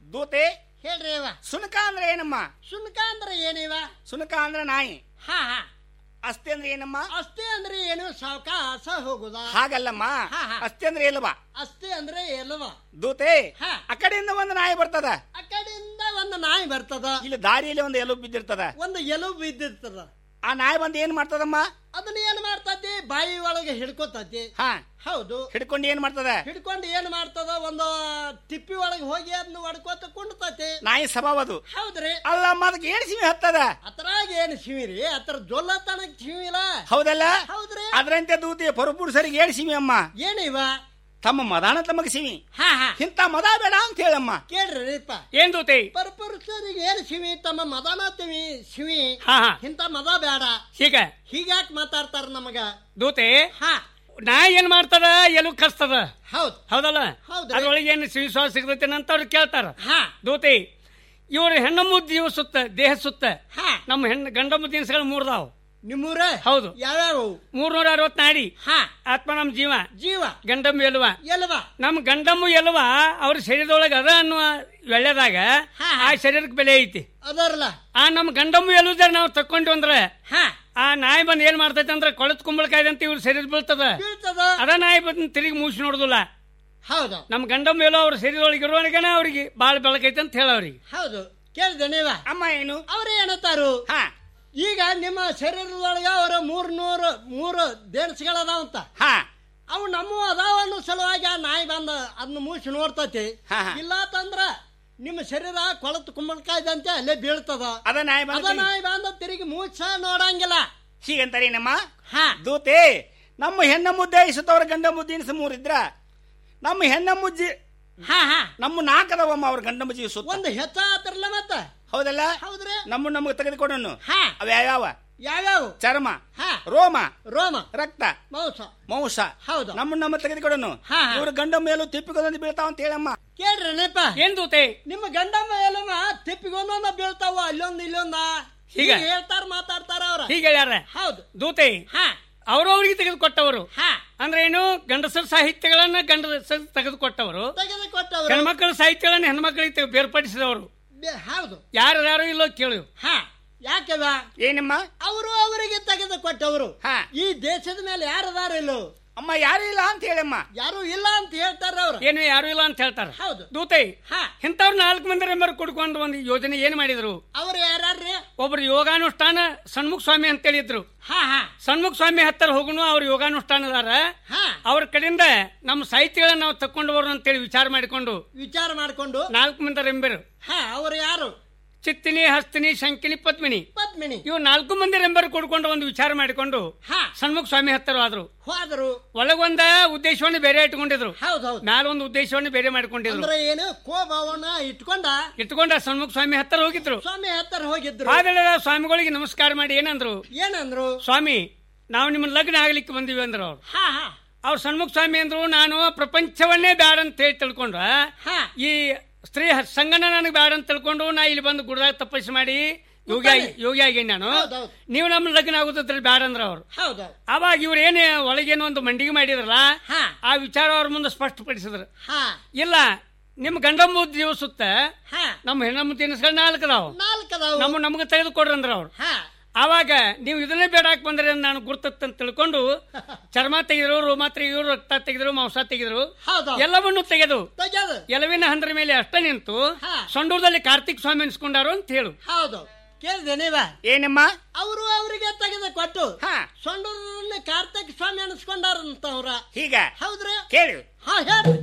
ದೂತೆ ಹೇಳ್ರಿ ಇವ ಸುನಕ ಅಂದ್ರೆ ಏನಮ್ಮ ಸುನಕ ಅಂದ್ರೆ ಏನಿವ ಸುನಕ ಅಂದ್ರೆ ನಾಯಿ ಹಾ ಹಾ ಅಸ್ತಿ ಅಂದ್ರೆ ಏನಮ್ಮ ಅಸ್ತಿ ಅಂದ್ರೆ ಏನು ಸಾವಕಾಶ ಹೋಗುದ ಹಾಗಲ್ಲಮ್ಮ ಹಾ, ಹಾ. ಅಸ್ತಿ ಅಂದ್ರೆ ಇಲ್ವಾ ಅಸ್ತಿ ಅಂದ್ರೆ ಎಲ್ವ ದೂತೆ ಹಾ. ಆ ಕಡೆಯಿಂದ ಒಂದು ನಾಯಿ ಬರ್ತದ ಆ ಕಡೆಯಿಂದ ಒಂದು ನಾಯಿ ಬರ್ತದ ಇಲ್ಲಿ ದಾರಿಯಲ್ಲಿ ಒಂದು ಎಲುಬು ಬಿದ್ದಿರ್ತದ ಒಂದು ಎಲುಬು ಬಿದ್ದಿರ್ತದ ಆ ನಾಯಿ ಬಂದು ಏನ್ ಮಾಡ್ತದಮ್ಮ ಅದನ್ನ ಏನ್ ಮಾಡ್ತತಿ ಬಾಯಿ ಒಳಗೆ ಹಿಡ್ಕೊತತಿ ಹಾ ಹೌದು ಹಿಡ್ಕೊಂಡು ಏನ್ ಮಾಡ್ತದ ಹಿಡ್ಕೊಂಡು ಏನ್ ಮಾಡ್ತದ ಒಂದು ತಿಪ್ಪಿ ಒಳಗೆ ಹೋಗಿ ಅದನ್ನ ಹೊಡ್ಕೋತ ಕುಂಡ್ತತಿ ನಾಯಿ ಸ್ವಭಾವ ಅದು ಹೌದ್ರಿ ಅಲ್ಲಮ್ಮ ಅದಕ್ಕೆ ಏನ್ ಸಿಮಿ ಹತ್ತದ ಅದ್ರಾಗ ಏನ್ ಶಿವಿರಿ ಅದ್ರ ಜೊಲ್ಲತನಕ್ ಶಿವಿಲ್ಲ ಹೌದಲ್ಲ ಹೌದ್ರಿ ಅದ್ರಂತೆ ದೂತಿ ಪರಪುರುಷರಿಗೆ ಏನ್ ಸಿಮಿ ಅಮ್ಮ ಏನಿವ ತಮ್ಮ ಮದಾನ ತಮಗೆ ಸಿಮಿ ಹಾ ಹಾ ಇಂಥ ಮದ ಬೇಡ ಅಂತ ಹೇಳಮ್ಮ ಕೇಳ್ರಿಪ್ಪ ಏನ್ ದೂತೆ ಪರಪುರುಷರಿಗೆ ಏನ್ ಶಿವಿ ತಮ್ಮ ಮದನ ತಿವಿ ಶಿವಿ ಹಾ ಹಾ ಇಂಥ ಮದ ಬೇಡ ಹೀಗ ಹೀಗ್ಯಾಕ್ ಮಾತಾಡ್ತಾರ ನಮಗ ದೂತೆ ಹಾ ನಾ ಏನ್ ಮಾಡ್ತದ ಎಲು ಕಸ್ತದ ಹೌದ್ ಹೌದಲ್ಲ ಹೌದ್ರಿ. ಅದ್ರೊಳಗೆ ಏನು ಶ್ವಾಸ ಸಿಗ್ತೈತೆ ಅಂತ ಅವ್ರು ಕೇಳ್ತಾರ ಹಾ ದೂತೆ ಇವ್ರು ಹೆಣ್ಣು ಜೀವ ಸುತ್ತ ದೇಹ ಸುತ್ತ ಹಾ ನಮ್ಮ ಹೆಣ್ಣು ಗಂಡಮ್ಮ ದಿನಸಗಳು ಮೂರ್ದಾವ್ ನಿಮ್ಮೂರ ಹೌದು ಯಾವ್ಯಾವ ಮೂರ್ನೂರ ಅರವತ್ ನಾಡಿ ಹಾ ಆತ್ಮ ನಮ್ ಜೀವ ಜೀವ ಗಂಡಮ್ಮ ಎಲ್ವ ಎಲ್ವಾ ನಮ್ ಗಂಡಮ್ಮ ಎಲ್ವ ಅವ್ರ ಶರೀರದೊಳಗ ಅದ ಅನ್ನುವ ಒಳ್ಳೆದಾಗ ಹಾ, ಆ ಶರೀರಕ್ಕೆ ಬೆಲೆ ಐತಿ ಅದರ್ಲ ಆ ನಮ್ ಗಂಡಮ್ಮ ಎಲ್ಲುದಾರ ನಾವು ತಕ್ಕೊಂಡ್ವಿ ಅಂದ್ರೆ ಹಾ ಆ ನಾಯಿ ಬಂದ್ ಏನ್ ಮಾಡ್ತೈತೆ ಅಂದ್ರೆ ಕೊಳತ್ ಕುಂಬಳಕಾಯಿ ಅಂತ ಇವ್ರ ಶರೀರ ಬೀಳ್ತದ ಬೀಳ್ತದ ಅದ ನಾಯಿ ಬಂದ್ ತಿರುಗಿ ಮೂಸಿ ನೋಡುದಿಲ್ಲ ಹೌದು ನಮ್ ಗಂಡಮ್ಮ ಎಲ್ಲೋ ಅವ್ರ ಶರೀರದೊಳಗೆ ಇರುವವನಿಗನ ಅವ್ರಿಗೆ ಬಾಳ್ ಬೆಳಕೈತೆ ಅಂತ ಹೇಳ ಅವ್ರಿಗೆ ಹೌದು ಕೇಳಿದೆ ನೀವ ಅಮ್ಮ ಏನು ಅವ್ರ ಏನತ್ತಾರು ಹಾ ಈಗ ನಿಮ್ಮ ಶರೀರದೊಳಗ ಅವರ ಮೂರ್ ನೂರು ಮೂರು ದೇಣಸ್ಗಳದಾವಂತ ಹಾ ಅವು ನಮ್ಮ ಅದಾವ ಅನ್ನೋ ಸಲುವಾಗಿ ಆ ನಾಯಿ ಬಂದ ಅದನ್ನ ಮೂಸಿ ನೋಡ್ತತಿ ಹಾ, ಹಾ. ಇಲ್ಲ ತಂದ್ರ ನಿಮ್ಮ ಶರೀರ ಕೊಳತು ಕುಂಬಳಕಾಯ್ದಂತೆ ಅಲ್ಲೇ ಬೀಳ್ತದ ಅದ ನಾಯಿ ಅದ ಬಂದ ನಾಯಿ ಬಂದ ತಿರುಗಿ ಮೂಸ ನೋಡಂಗಿಲ್ಲ ಹೀಗಂತಾರೇನಮ್ಮ ಹಾ ದೂತೆ ನಮ್ಮ ಹೆಣ್ಣ ಮುದ್ದೆ ಇಸುತ್ತವ್ರ ಗಂಡ ಮುದ್ದೆ ಇನ್ಸ ಮೂರಿದ್ರ ನಮ್ಮ ಹೆಣ್ಣ ಮುಜ್ಜಿ ಹಾ ಹಾ ನಮ್ಮ ನಾಲ್ಕದವಮ್ಮ ಅವ್ರ ಗಂಡ ಮುಜ್ಜಿ ಸುತ್ತ ಒಂದು ಹೆಚ್ಚ ಆತಿರ್ಲ ಮತ್ತ ಹೌದಲ್ಲ ಹೌದ್ರಿ ನಮ್ಮ ನಮಗೆ ತೆಗೆದುಕೊಡೋನು ಹಾ ಅವ ಯಾವ್ಯಾವ ಯಾವ್ಯಾವ ಚರ್ಮ ಹಾ ರೋಮ ರೋಮ ರಕ್ತ ಮೌಸ ಮಾಂಸ ಹೌದು ನಮ್ಮ ನಮ್ಮ ತೆಗೆದುಕೊಡೋನು ಹಾ, ಹಾ. ಇವ್ರ ಗಂಡ ಮೇಲೂ ತಿಪ್ಪಿಗೊಂದು ಬೀಳ್ತಾವ ಅಂತ ಹೇಳಮ್ಮ ಕೇಳ್ರಿ ನೆಪ ಏನ್ ದೂತೆ ನಿಮ್ಮ ಗಂಡಮ್ಮ ಎಲ್ಲಮ್ಮ ತಿಪ್ಪಿಗೊಂದೊಂದ ಬೀಳ್ತಾವ ಅಲ್ಲೊಂದ್ ಇಲ್ಲೊಂದ ಹೀಗ? ಹೀಗೆ ಹೇಳ್ತಾರ ಮಾತಾಡ್ತಾರ ಅವ್ರ ಹೀಗೆ ಹೇಳ್ಯಾರ ಹೌದು ದೂತೆ ಹಾ ಅವ್ರವ್ರಿಗೆ ತೆಗೆದುಕೊಟ್ಟವರು ಹಾ ಅಂದ್ರೆ ಏನು ಗಂಡಸರ ಸಾಹಿತ್ಯಗಳನ್ನ ಗಂಡಸರು ತೆಗೆದುಕೊಟ್ಟವರು ತೆಗೆದುಕೊಟ್ಟವ್ರು ಹೆಣ್ಮಕ್ಳ ಸಾಹಿತ್ಯಗಳನ್ನ ಹೆಣ್ಮಕ್ಳಿಗೆ ತೆಗೆ- ಬೇರ್ಪಡಿಸಿದವರು ಬೆ- ಹೌದು ಯಾರು ಯಾರು ಇಲ್ಲೋ ಕೇಳು ಹಾ ಯಾಕವ ಏನಮ್ಮ ಅವರು ಅವರಿಗೆ ತೆಗೆದುಕೊಟ್ಟವರು ಹಾ ಈ ದೇಶದ ಮೇಲೆ ಯಾರದಾರ ಇಲ್ಲೋ ಅಮ್ಮ ಯಾರು ಇಲ್ಲ ಅಂತ ಹೇಳಮ್ಮ ಯಾರು ಇಲ್ಲ ಅಂತ ಹೇಳ್ತಾರ ಅವ್ರು ಏನು ಯಾರು ಇಲ್ಲ ಅಂತ ಹೇಳ್ತಾರ ಹೌದು ದೂತೆ ಹಾ ಇಂಥವ್ರು ನಾಲ್ಕು ಮಂದಿ ರೆಂಬರ್ ಕುಡ್ಕೊಂಡು ಒಂದು ಯೋಜನೆ ಏನ್ ಮಾಡಿದ್ರು ಅವ್ರು ಯಾರ್ಯಾರ್ರಿ ಒಬ್ರು ಯೋಗಾನುಷ್ಠಾನ ಸಣ್ಮುಖ ಸ್ವಾಮಿ ಅಂತ ಹೇಳಿದ್ರು ಹಾ ಹಾ ಸಣ್ಮುಖ ಸ್ವಾಮಿ ಹತ್ತರ ಹೋಗುನು ಅವ್ರ ಯೋಗಾನುಷ್ಠಾನದಾರ ಹಾ ಅವ್ರ ಕಡೆಯಿಂದ ನಮ್ಮ ಸಾಹಿತ್ಯಗಳನ್ನ ನಾವು ತಕೊಂಡು ಬರೋಣ ಅಂತೇಳಿ ವಿಚಾರ ಮಾಡಿಕೊಂಡು ವಿಚಾರ ಮಾಡ್ಕೊಂಡು ನಾಲ್ಕು ಮಂದಿ ರೆಂಬರು ಹಾ ಅವ್ರು ಯಾರು ಚಿತ್ತಿನಿ ಹಸ್ತಿನಿ ಶಂಕಿನಿ ಪದ್ಮಿನಿ ಪದ್ಮಿನಿ ಇವು ನಾಲ್ಕು ಮಂದಿ ರೆಂಬರ್ ಕುಡ್ಕೊಂಡು ಒಂದು ವಿಚಾರ ಮಾಡಿಕೊಂಡು ಹಾ ಸಣ್ಮುಖ ಸ್ವಾಮಿ ಹತ್ತರ ಆದ್ರು ಹೋದರು ಒಳಗೊಂದ ಉದ್ದೇಶವನ್ನು ಬೇರೆ ಇಟ್ಕೊಂಡಿದ್ರು ಹೌದ್ ಹೌದು ಮ್ಯಾಲ ಒಂದು ಉದ್ದೇಶವನ್ನು ಬೇರೆ ಮಾಡ್ಕೊಂಡಿದ್ರು ಅಂದ್ರೆ ಏನು ಕೋಭವನ ಇಟ್ಕೊಂಡ ಇಟ್ಕೊಂಡ ಸಣ್ಮುಖ ಸ್ವಾಮಿ ಹತ್ತರ ಹೋಗಿದ್ರು ಸ್ವಾಮಿ ಹತ್ತರ ಹೋಗಿದ್ರು ಆದಳೆಲ್ಲ ಸ್ವಾಮಿಗಳಿಗೆ ನಮಸ್ಕಾರ ಮಾಡಿ ಏನಂದ್ರು ಏನಂದ್ರು ಸ್ವಾಮಿ ನಾವು ನಿಮ್ಮ ಲಗ್ನ ಆಗ್ಲಿಕ್ಕೆ ಬಂದಿವಿ ಅಂದ್ರು ಅವ್ರು ಹಾ ಹಾ ಅವ್ರು ಸಣ್ಮುಖ ಸ್ವಾಮಿ ಅಂದ್ರು ನಾನು ಪ್ರಪಂಚವನ್ನೇ ಬ್ಯಾಡ ಅಂತ ಹೇಳಿ ತಿಳ್ಕೊಂಡ್ರ ಹಾ ಈ ಸ್ತ್ರೀ ಹ- ಸಂಗನ ನನಗೆ ಬ್ಯಾಡ ಅಂತ ತಿಳ್ಕೊಂಡು ನಾ ಇಲ್ಲಿ ಬಂದು ಗುಡ್ದಾಗ ತಪಸ್ಸು ಮಾಡಿ ಯೋಗಿ ಆಗಿ ಯೋಗಿ ಆಗೇನಿ ನಾನು ಹೌದೌದು. ನೀವು ನಮ್ಮ ಲಗ್ನ ಆಗುತ್ತಂದ್ರೆ ಬ್ಯಾಡ ಅಂದ್ರ ಅವ್ರು ಹೌದು ಅವಾಗ ಇವ್ರು ಏನೇ ಒಳಗೇನೋ ಒಂದು ಮಂಡಿಗೆ ಮಾಡಿದ್ರಲ್ಲ ಹಾ ಆ ವಿಚಾರ ಅವ್ರ ಮುಂದೆ ಸ್ಪಷ್ಟಪಡಿಸಿದ್ರು ಹಾ ಇಲ್ಲ ನಿಮ್ ಗಂಡಮ್ಮ ಜೀವ ಸುತ್ತ ಹಾ ನಮ್ಮ ಹೆಣ್ಣಮ್ಮ ತಿನಿಸ್ಗಳು ನಾಲ್ಕು ಅದಾವ ನಾಲ್ಕದವು ನಮ್ಮ ನಮ್ಗೆ ತೆಗೆದುಕೊಡ್ರಿ ಅಂದ್ರ ಅವ್ರು ಹಾ ಆವಾಗ ನೀವು ಇದನ್ನೇ ಬೇಡಾಕ್ ಬಂದ್ರೆ ನಾನು ಗುರ್ತಂತ ತಿಳ್ಕೊಂಡು ಚರ್ಮ ತೆಗೆದ್ರು ರೋಮ ತೆಗೆದ್ರು ರಕ್ತ ತೆಗೆದ್ರು ಮಾಂಸ ತೆಗೆದ್ರು ಹೌದು ಎಲ್ಲವನ್ನು ತೆಗೆದು ತೆಗೆದು ಎಲವಿನ ಹಂದ್ರ ಮೇಲೆ ಅಷ್ಟ ನಿಂತು ಹಾ. ಸೊಂಡೂರದಲ್ಲಿ ಕಾರ್ತಿಕ್ ಸ್ವಾಮಿ ಅನ್ಸ್ಕೊಂಡಾರು ಅಂತ ಹೇಳು ಹೌದು ಕೇಳಿದೆ ನೀವ ಏನಮ್ಮ ಅವರು ಅವರಿಗೆ ತೆಗೆದು ಕೊಟ್ಟು ಹಾ ಸೊಂಡೂರಲ್ಲಿ ಕಾರ್ತಿಕ್ ಸ್ವಾಮಿ ಅನಿಸ್ಕೊಂಡಾರಂತ ಅವ್ರ ಹೀಗ ಹೌದ್ರಿ ಕೇಳು ಹಾ ಹೇಳ್ರಿ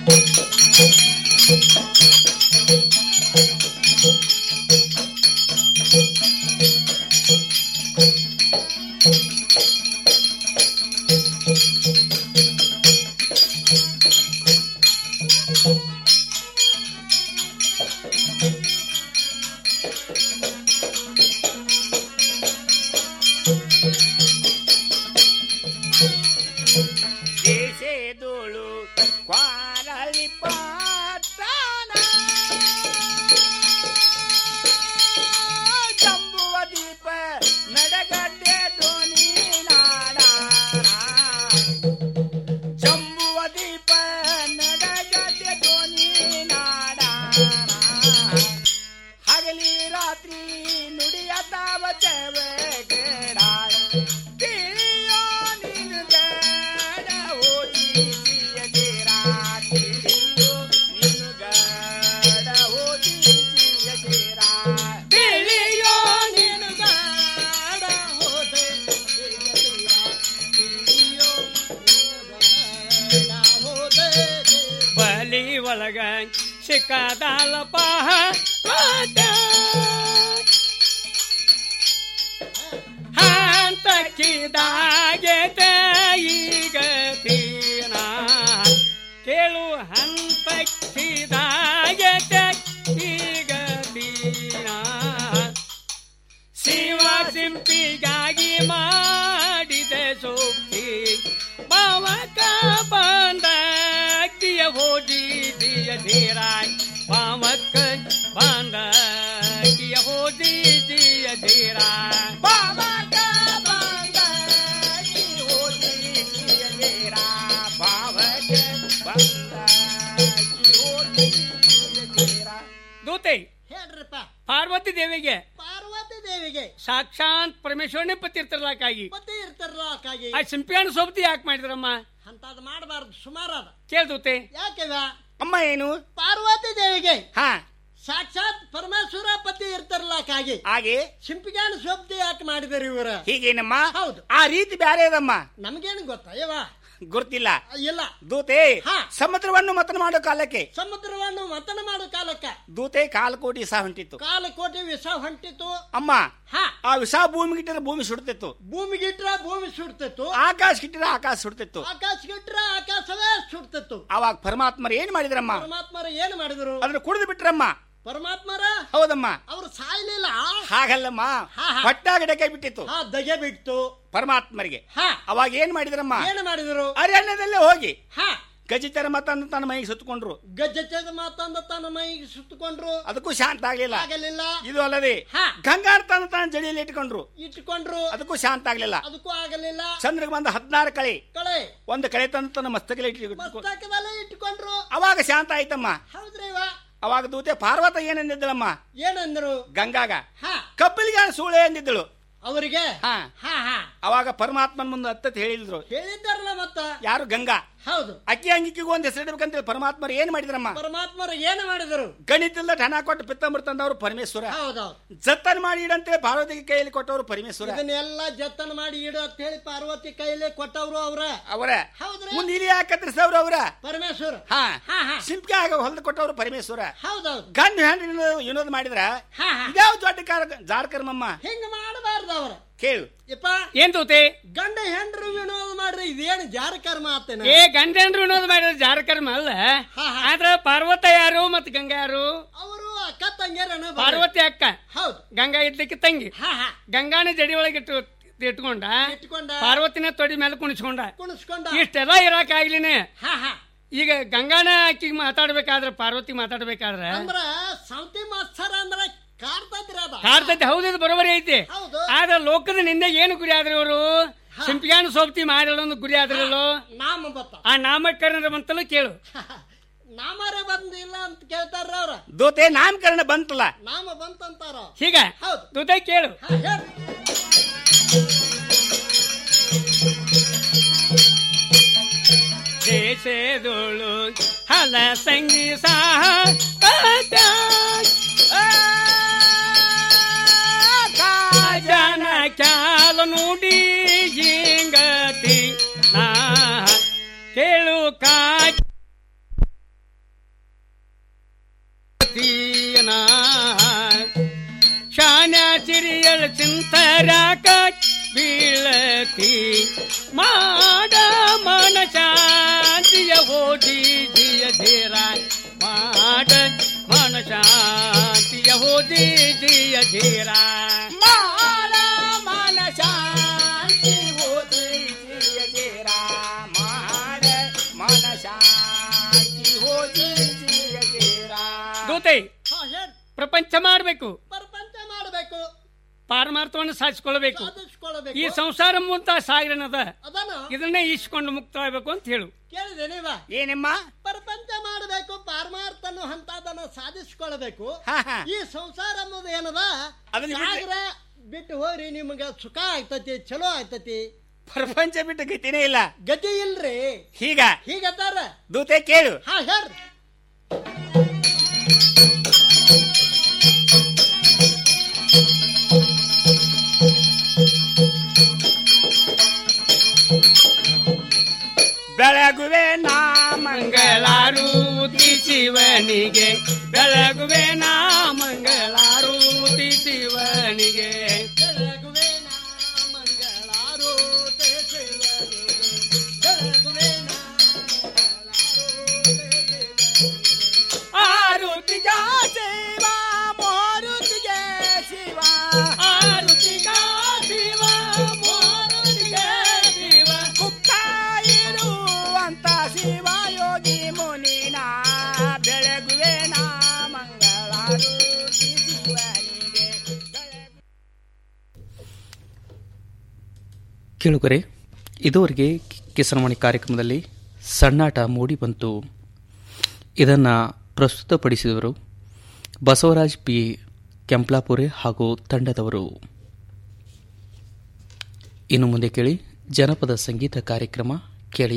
ದೇಶದೋಳು ಕ್ವಾರಳಿ ಪಾತಾನ ಜಂಬುವ ದೀಪ ನಡಗಡ್ಡೆ ಧ್ವನಿ ನಾಡ ಜಂಬುವ ದೀಪ ನಡಗಡ್ಡೆ ಧ್ವನಿ ನಾಡ ಸಿಕ್ಕದಾಲ ಪಾರ್ವತ ಹಂತಕ್ಕಿದಾಗೆತೆ ಈಗ ತೀನ ಕೇಳು ಹಂತಕ್ಕಿದಾಗೆತೆ ಈಗ ತೀನ ಶಿವ ಸಿಂಪಿಗಾಗಿ ಮಾಡಿದ ಸೋಪಿ ಪಾವಕ ಬಂದ ಅಕ್ಕಿಯ ಹೋದಿ ದಿಯ ಧೀರಾಯ್ ಪಾವಕ ಬಂದ ಅಕ್ಕಿಯ ಹೋದಿ ದಿಯ ಧೀರಾಯ್ ಪಾವಕ ಬಂದ ಅಕ್ಕಿ ಹೋದಿ ದಿಯ ಧೀರಾಯ್ ಪಾವಕ ಬಂದ ಅಕ್ಕಿ ಹೋದಿ ದಿಯ ಧೀರಾಯ್ ದೂತೆ ಹೇಳ್ರಪ್ಪ ಪಾರ್ವತಿ ದೇವಿಗೆ ಪಾರ್ವತಿ ದೇವಿಗೆ ಸಾಕ್ಷಾತ್ ಪರಮೇಶ್ವರನೇ ಪತಿ ಇರ್ತಾರಲ್ಲಾಕಾಗಿ ಪತಿ ಇರ್ತಾರಲ್ಲ ಆಕಾಗಿ ಆ ಸಿಂಪಿಯಾಣ ಸೋಬತಿ ಯಾಕೆ ಮಾಡಿದ್ರಮ್ಮ ಅಂತದ್ ಮಾಡಬಾರ್ದು ಸುಮಾರದ ಕೇಳ್ದೂತೆ ಯಾಕೆವ ಅಮ್ಮ ಏನು ಪಾರ್ವತಿ ದೇವಿಗೆ ಹಾ ಸಾಕ್ಷಾತ್ ಪರಮೇಶ್ವರ ಪತಿ ಇರ್ತಾರಲ್ಲ ಕಾಗಿ ಹಾಗೆ ಸಿಂಪಿಗಾನ ಸೋಬ್ದಿ ಯಾಕೆ ಮಾಡಿದಾರೆ ಇವರ ಹೀಗೇನಮ್ಮ ಹೌದು ಆ ರೀತಿ ಬ್ಯಾರೆ ಅದಮ್ಮ ನಮಗೇನು ಗೊತ್ತಾ ಯವ ಗೊತ್ತಿಲ್ಲ ಇಲ್ಲ ದೂತೆ ಸಮುದ್ರವನ್ನು ಮತನ ಮಾಡೋ ಕಾಲಕ್ಕೆ ಸಮುದ್ರವನ್ನು ಮತನ ಮಾಡೋ ಕಾಲಕ್ಕ ದೂತೆ ಕಾಲು ಕೋಟಿ ಸಹ ಹೊಂಟಿತ್ತು ಕಾಲ ಕೋಟಿ ವಿಷ ಹೊಂಟಿತು ಅಮ್ಮ ಆ ವಿಷ ಭೂಮಿಗಿಟ್ಟರೆ ಭೂಮಿ ಸುಡ್ತಿತ್ತು ಭೂಮಿಗಿಟ್ರ ಭೂಮಿ ಸುಡ್ತಿತ್ತು ಆಕಾಶ ಗಿಟ್ಟರೆ ಆಕಾಶ ಸುಡ್ತಿತ್ತು ಆಕಾಶ ಗಿಟ್ರ ಆಕಾಶವೇ ಸುಡ್ತಿತ್ತು ಅವಾಗ ಪರಮಾತ್ಮರು ಏನ್ ಮಾಡಿದ್ರಮ್ಮ ಪರಮಾತ್ಮರ ಏನ್ ಮಾಡಿದ್ರು ಅದನ್ನ ಕುಡಿದು ಬಿಟ್ರಮ್ಮ ಪರಮಾತ್ಮರ ಹೌದಮ್ಮ ಅವ್ರು ಸಾಯ್ಲಿಲ್ಲ ಹಾಗಲ್ಲಮ್ಮ ಹೊಟ್ಟಾಗಡೆ ಕೈ ಬಿಟ್ಟಿತ್ತು ಹಾ ದಗೆ ಬಿಟ್ಟು ಪರಮಾತ್ಮರಿಗೆ ಅವಾಗ ಏನ್ ಮಾಡಿದ್ರಮ್ಮ ಏನ್ ಮಾಡಿದ್ರು ಅರಣ್ಯದಲ್ಲೇ ಹೋಗಿ ಹಾ ಗಜಿತರ ಮತ್ತನ್ನು ತನ್ನ ಮೈಗೆ ಸುತ್ತಕೊಂಡ್ರು ಗಜ್ಜೆದ ಮಾತಂದ ತನ್ನ ಮೈಗೆ ಸುತ್ತಕೊಂಡ್ರು ಅದಕ್ಕೂ ಶಾಂತ ಆಗ್ಲಿಲ್ಲ ಆಗಲಿಲ್ಲ ಇದು ಅಲ್ಲದೆ ಗಂಗಾರ ತನ್ನ ತನ್ನ ಜಡಿಯಲ್ಲಿ ಇಟ್ಕೊಂಡ್ರು ಇಟ್ಕೊಂಡ್ರು ಅದಕ್ಕೂ ಶಾಂತ ಆಗ್ಲಿಲ್ಲ ಅದಕ್ಕೂ ಆಗಲಿಲ್ಲ ಚಂದ್ರಿಗೆ ಬಂದ ಹದಿನಾರು ಕಳೆ ಕಳೆ ಒಂದು ಕಳೆ ತಂದು ತನ್ನ ಮಸ್ತಕಲ್ಲಿ ಇಟ್ಟು ಮಸ್ತಕದಲ್ಲೇ ಇಟ್ಕೊಂಡ್ರು ಅವಾಗ ಶಾಂತ ಆಯ್ತಮ್ಮ ಹೌದ್ರಿ ಇವ ಅವಾಗ ದೂತೆ ಪಾರ್ವತ ಏನಂದಿದ್ದಳಮ್ಮ ಏನಂದ್ರು ಗಂಗಾಗ ಹಾ ಕಬ್ಬಲಿಗೆ ಸೂಳೆ ಅಂದಿದ್ದಳು ಅವರಿಗೆ ಹಾ ಹಾ ಹಾ ಅವಾಗ ಪರಮಾತ್ಮನ ಮುಂದೆ ಹತ್ತತ್ ಹೇಳಿದ್ರು ಹೇಳಿದ್ದಾರಲ್ಲ ಮತ್ತ ಯಾರು ಗಂಗಾ ಹೌದು ಅಕ್ಕಿ ಅಂಗಿಕಿಗೂ ಒಂದ್ ಹೆಸರಿಡ್ಬೇಕಂತ ಪರಮಾತ್ಮರು ಏನ್ ಮಾಡಿದ್ರಮ್ಮ ಪರಮಾತ್ಮರು ಏನು ಮಾಡಿದರು ಗಣಿತದ ಹಣ ಕೊಟ್ಟು ಪಿತ್ತಂಬರ್ ತಂದವರು ಪರಮೇಶ್ವರ ಹೌದೌದು ಜತನ್ ಮಾಡಿ ಇಡಂತೆ ಪಾರ್ವತಿಗೆ ಕೈಯಲ್ಲಿ ಕೊಟ್ಟವರು ಪರಮೇಶ್ವರ ಇದನ್ನೆಲ್ಲ ಜತನ ಮಾಡಿ ಇಡು ಅಂತ ಹೇಳಿ ಪಾರ್ವತಿ ಕೈಲೇ ಕೊಟ್ಟವ್ರು ಅವ್ರ ಅವರ ಹೌದ್ರಿ ಮುಂದೆ ಇಲ್ಲಿ ಯಾಕೆ ಕತ್ತರಿಸವ್ರು ಅವರ ಪರಮೇಶ್ವರ ಹಾ ಹಾ ಹಾ ಸಿಂಪಿಗೆ ಆಗ ಹೊಲ್ದು ಕೊಟ್ಟವರು ಪರಮೇಶ್ವರ ಹೌದೌದು ಗಂಡು ಹೆಣ್ಣು ವಿನೋದ್ ಮಾಡಿದ್ರ ಹಾ ಹಾ ಇದ್ಯಾವ ದೊಡ್ಡ ಕಾರ ಜಾಡ್ಕರ್ಮಮ್ಮ ಹಿಂಗ ಮಾಡಬಾರ್ದು ಅವ್ರ ಕೇಳು ಯಪ್ಪ ಏನ್ ತೂತೆ ಗಂಡ ಹೆಂಡ್ರು ವಿನೋದ ಮಾಡ್ರಿ ಇದೇನು ಜಾರ ಕರ್ಮ ಆತೇನ ಏ ಗಂಡಂದ್ರು ಅನ್ನೋದು ಮಾಡಿದ್ರೆ ಜಾರಕರ್ಮ ಅಲ್ಲ ಆದ್ರ ಪಾರ್ವತ ಯಾರು ಮತ್ ಗಂಗಾ ಯಾರು ಅವರು ಅಕ್ಕ ತಂಗಿಯರನ ಪಾರ್ವತಿ ಅಕ್ಕ ಹೌದು ಗಂಗಾ ಇದ್ದಕ್ಕೆ ತಂಗಿ ಹಾ ಹಾ ಗಂಗಾನ ಜಡಿ ಒಳಗೆ ಇಟ್ಟು ಇಟ್ಕೊಂಡ ಇಟ್ಕೊಂಡ ಪಾರ್ವತಿನ ತೊಡಿ ಮೇಲೆ ಕುಣಿಸ್ಕೊಂಡ ಕುಣಿಸ್ಕೊಂಡ ಇಷ್ಟೆಲ್ಲ ಇರಾಕ ಆಗ್ಲಿನೇ ಹಾ ಹಾ ಈಗ ಗಂಗಾನ ಆಕಿಗೆ ಮಾತಾಡ್ಬೇಕಾದ್ರೆ ಪಾರ್ವತಿ ಮಾತಾಡ್ಬೇಕಾದ್ರೆ ಅಂದ್ರ ಸೌತಿ ಮಾಸ್ತರ್ ಅಂದ್ರ ಕಾಡ್ತದ್ರಿ ಅದ ಕಾಡ್ತೈತಿ ಹೌದು ಇದು ಬರೋಬರಿ ಐತಿ ಹೌದು ಆದ್ರೆ ಲೋಕದ ನಿಂದೆ ಏನು ಗುರಿ ಆದ್ರೆ ಇವರು ಸಿಂಪಿಗಾನ ಸೋಪ್ತಿ ಮಾಡಿಲ್ಲೊಂದು ಗುರಿ ಆದ್ರಲ್ಲೋ ನಾಮ ಬತ್ತ ಆ ನಾಮಕರಣ ಬಂತಲ್ಲ ಕೇಳು ನಾಮರೇ ಬಂದಿಲ್ಲ ಅಂತ ಕೇಳ್ತಾರ ಅವ್ರ ದೋತೆ ನಾಮಕರಣ ಬಂತಲ್ಲ ನಾಮ ಬಂತಂತಾರ ಹೀಗ ಹೌದು ದುಡ್ಡ ಕೇಳು ಹಾ, ಹೇಳ್. ದೇಶದೋಳು ಹಲ ಸಂಗಿ ಸಹ ಜನ ಚಾಲ ನುಡಿ ಜಿಂಗತಿ ನಾ ಕೇಳು ಕಾತೀನ ಶಾನ್ಯ ಚಿರಿಯಳ ಚಿಂತರಾಕ ಬೀಳತಿ ಮಾಡ ಮನ ಶಾಂತಿಯ ಹೋದಿ ಜಿಯ ಧೀರ ಮಾಡ ಮನ ಶಾಂತಿಯ ಹೋದಿ ಜಿಯ ಧೀರ ಮಾಡ ಮನ ಶಾಂತಿ ಹೋದಿ ಜಿಯ ಧೀರ ಮಾಡ ಮನ ಶಾಂತಿ ಹೋದಿ ಜಿಯ ಧೀರ ದೂತೆ ಹಾ, ಹೇಳ್. ಪ್ರಪಂಚ ಮಾಡಬೇಕು ಪ್ರಪಂಚ ಮಾಡಬೇಕು ಪಾರಮಾರ್ಥವನ್ನು ಸಾಧಿಸಿಕೊಳ್ಳಬೇಕು ಸಾಧಿಸ್ಕೊಳ್ಬೇಕು ಈ ಸಂಸಾರ ಮುಂತ ಸಾಗರನದ ಅದನ್ನ ಇದನ್ನೇ ಈಸ್ಕೊಂಡು ಮುಕ್ತವಾಗಬೇಕು ಅಂತ ಹೇಳು ಕೇಳಿದೆ ನೀವ ಏನಮ್ಮ ಪ್ರಪಂಚ ಮಾಡಬೇಕು ಪಾರಮಾರ್ಥನು ಹಂತದನ್ನ ಸಾಧಿಸ್ಕೊಳ್ಬೇಕು ಹಾ, ಹಾ. ಈ ಸಂಸಾರ ಅನ್ನೋದು ಏನದ ಅದನ್ನ ಬಿಟ್ರೆ- ಸಾಗರ ಬಿಟ್ಟು ಹೋಗ್ರಿ ನಿಮ್ಗ ಸುಖ ಆಯ್ತತಿ ಚಲೋ ಆಯ್ತತಿ ಪ್ರಪಂಚ ಬಿಟ್ಟು ಗತಿನೇ ಇಲ್ಲ ಗತಿ ಇಲ್ರಿ ಹೀಗ ಹೀಗತ್ತಾರ ದೂತೆ ಕೇಳು ಹಾ ಹೇಳ್ರಿ ಬೆಳಗುವೆ ನಾ ಮಂಗಳಾರು ಮಂಗಳಾರೂತಿ ಶಿವನಿಗೆ ಬೆಳಗುವೆ ನಾ ಮಂಗಳಾರೂತಿ ಶಿವನಿಗೆ ಬೆಳಗುವೆ ನಾ ಮಂಗಳಾರೂತೆ ಶಿವನಿಗೆ ಬೆಳಗುವೆ ನಾ ಆರುತಿಗ ಶಿವ ಮಾರುತಿಗೆ ಶಿವ ಆರುತಿಗ ಶಿವ ಮಾರುತಿಗೆ ಶಿವ ಇರುವಂತ ಶಿವ ಯೋಗಿ ಮುನಿನ ಬೆಳಗುವೆ ನಾ ಮಂಗಳಾರೂತಿ ಶಿವನಿಗೆ ಕೇಳುಗರೆ ಇದುವರೆಗೆ ಕಿಸನವಾಣಿ ಕಾರ್ಯಕ್ರಮದಲ್ಲಿ ಸಣ್ಣಾಟ ಮೂಡಿ ಬಂತು ಇದನ್ನು ಪ್ರಸ್ತುತಪಡಿಸಿದವರು ಬಸವರಾಜ್ ಪಿ ಕೆಂಪ್ಲಾಪುರೆ ಹಾಗೂ ತಂಡದವರು ಇನ್ನು ಮುಂದೆ ಕೇಳಿ ಜನಪದ ಸಂಗೀತ ಕಾರ್ಯಕ್ರಮ ಕೇಳಿ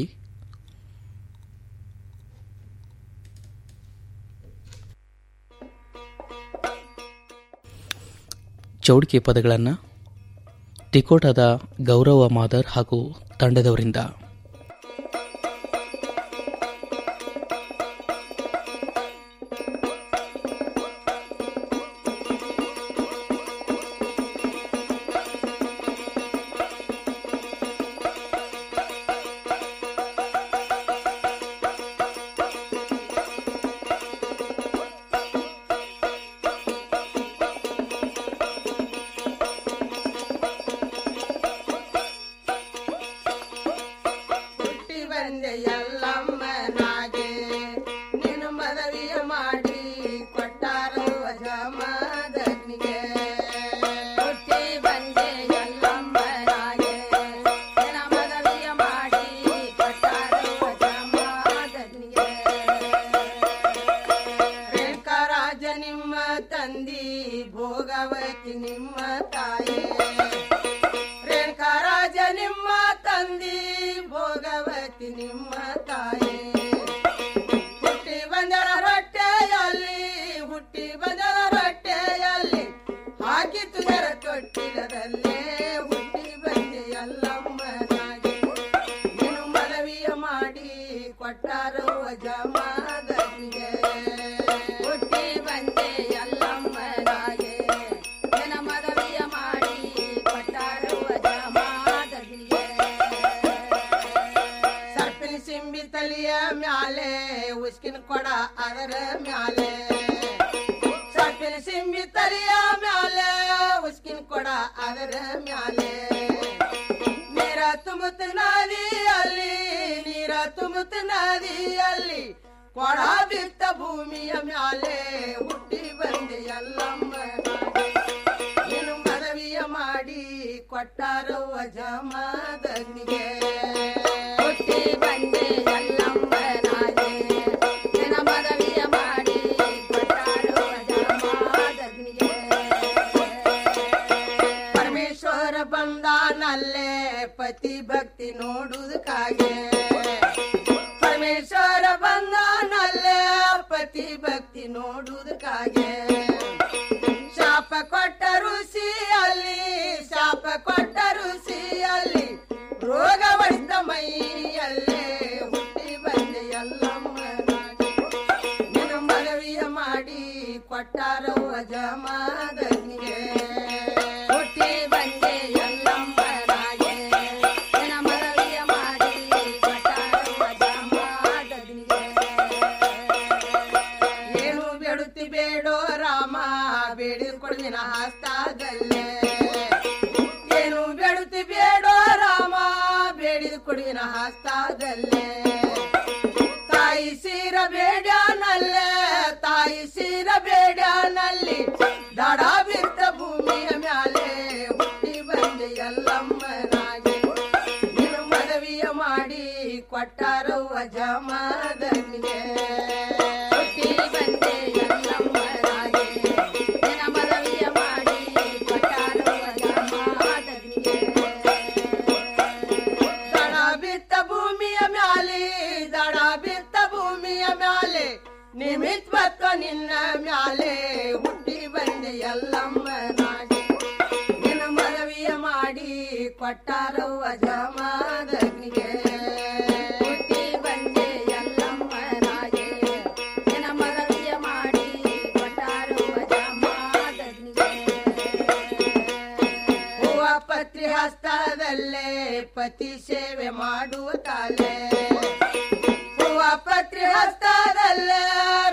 ಚೌಡಿಕೆ ಪದಗಳನ್ನು ತಿಕೋಟದ ಗೌರವ ಮಾದರ್ ಹಾಗೂ ತಂಡದವರಿಂದ ಹುಟ್ಟಿ ಬಂದೆ ಎಲ್ಲಮ್ಮನಾಗೆ ನೀನು ಮದವಿಯ ಮಾಡಿ ಕೊಟ್ಟಾರು ಜಮದಗ್ನಿಗೆ ಹುಟ್ಟಿ ಬಂದೆ ಎಲ್ಲಮ್ಮನಾಗೆ ನಿನ್ನ ಮದವಿಯ ಮಾಡಿ ಕೊಟ್ಟಾರು ಜಮದಗ್ನಿಗೆ ರೇಖಾರಾಜ ನಿಮ್ಮ ತಂದಿ ಭೋಗವತಿ ನಿಮ್ಮ ತಾಯಿ ರೇಣುಕರಾಜ ನಿಮ್ಮ ತಂದಿ ಭೋಗವತಿ ನಿಮ್ಮ ತಾಯಿ ಹುಟ್ಟಿ ಬಂದರ ರೊಟ್ಟೆಯಲ್ಲಿ ಹುಟ್ಟಿ ಬಂದರ ರೊಟ್ಟೆಯಲ್ಲಿ ಹಾಕಿ ತುಗರ ತೊಟ್ಟಿಲದಲ್ಲೇ ಹುಟ್ಟಿ ಬಂದೆ ಎಲ್ಲಮ್ಮನಾಗಿ ನೀನು ಮನವಿಯ ಮಾಡಿ ಕೊಟ್ಟಾರೋ ಜಮಾದನಿಗೆ ಹುಟ್ಟಿ ಬಂದೆ ಎಲ್ಲಮ್ಮನಾಗೆ ನಿನ್ನ ಮನವಿಯ ಮಾಡಿ ಕೊಟ್ಟಾರೋ ಜಮಾದನಿಗೆ ಸರ್ಪಿನ ಸಿಂಬಿ ತಲಿಯ ಮ್ಯಾಲೆ ಉಸ್ಕಿನ ಕೊಡ ಅದರ ಮ್ಯಾಲೆ ಸರ್ಪಿನ ಸಿಂಬಿ ತಲಿಯ ಮ್ಯಾಲೆ ಉಸ್ಕಿನ ಕೊಡ ಅದರ ಮ್ಯಾಲೆ ನೀರ ತುಂಬುತ್ತ ನದಿಯಲ್ಲಿ ನೀರ ತುಂಬುತ್ತ ನದಿಯಲ್ಲಿ ಕೊಡ ಬಿತ್ತ ಭೂಮಿಯ ಮ್ಯಾಲೆ ಹುಟ್ಟಿ ಬಂದೆ ಎಲ್ಲಮ್ಮ ನೀನು ಮನವಿಯ ಮಾಡಿ ಕೊಟ್ಟಾರೋ ಜಮದಗ್ನಿಗೆ ಹುಟ್ಟಿ ಬಂದೆ ಎಲ್ಲಮ್ಮನಾಗೆ ನಿನ್ನ ಮನವಿಯ ಮಾಡಿ ಕೊಟ್ಟಾರೋ ಜಮದಗ್ನಿಗೆ ಪರಮೇಶ್ವರ ಬಂದಾನಲ್ಲೇ ಪತಿ ಭಕ್ತಿ ನೋಡುವುದಕ್ಕಾಗೆ ಪರಮೇಶ್ವರ ಬಂದಾನಲ್ಲೇ ಪತಿ ಭಕ್ತಿ ನೋಡುವುದಕ್ಕಾಗೆ ಶಾಪ ಕೊಟ್ಟ ಋಷಿಯಲ್ಲಿ ಶಾಪ ಕೊಟ್ಟ ಋಷಿಯಲ್ಲಿ ರೋಗ ಹೊಡೆದ ಮೈಯಲ್ಲೇ ಹುಟ್ಟಿ ಬಂದೆ ಎಲ್ಲಮ್ಮನಾಗಿ ನಿನ್ನ ಮನವಿಯ ಮಾಡಿ ಕೊಟ್ಟಾರೋ ಜಮಾದನಿಗೆ ಹುಟ್ಟಿ ಬಂದೆ ಎಲ್ಲಮ್ಮನಾಗೆ ನಿನ್ನ ಮನವಿಯ ಮಾಡಿ ಕೊಟ್ಟಾರೋ ಜಮಾದನಿಗೆ ಏನು ಬೇಡುತ್ತಿ ಬೇಡೋ ರಾಮ ಬೇಡಿದ ಕೊಡ್ದಿನ ಹಸ್ತಾದಲ್ಲೇ ಏನು ಬೇಡುತ್ತಿ ಬೇಡೋ ರಾಮ ಬೇಡಿದ ಕೊಡ್ದಿನ ಹಸ್ತಾದಲ್ಲೇ ತಾಯಿ ಸೀರ ಬೇಡ್ಯಾನಲ್ಲೇ ತಾಯಿ ಸೀರ ಬೇಡ್ಯಾನಲ್ಲಿ ದಡ ಬಿದ್ದ ಭೂಮಿಯ ಮ್ಯಾಲೆ ಹುಟ್ಟಿ ಬಂದೆ ಎಲ್ಲಮ್ಮನಾಗಿ ನೀನು ಮನವಿಯ ಮಾಡಿ ಕೊಟ್ಟಾರೋ ಜಮದನಿಗೆ ಹುಟ್ಟಿ ಬಂದೆ ಎಲ್ಲಮ್ಮನಾಗಿ ನಿನ್ನ ಮನವಿಯ ಮಾಡಿ ಕೊಟ್ಟಾರೋ ಜಮದನಿಗೆ ದಡ ಬಿತ್ತ ಭೂಮಿಯ ಮ್ಯಾಲೆ ದಡ ಬಿತ್ತ ಭೂಮಿಯ ಮ್ಯಾಲೆ ನಿಮಿತ್ವತ್ವ ನಿನ್ನ ಮ್ಯಾಲೆ ಹುಟ್ಟಿ ಬಂದೆ ಎಲ್ಲಮ್ಮನಾಗಿ ನಿನ್ನ ಮನವಿಯ ಮಾಡಿ ಕೊಟ್ಟಾರೋ ಜಮದಗ್ನಿಗೆ ಹುಟ್ಟಿ ಬಂದೆ ಎಲ್ಲಮ್ಮನಾಗಿ ನಿನ್ನ ಪುರದಲ್ಲೇ ಪತಿ ಸೇವೆ ಮಾಡುವ ಕಾಲೇ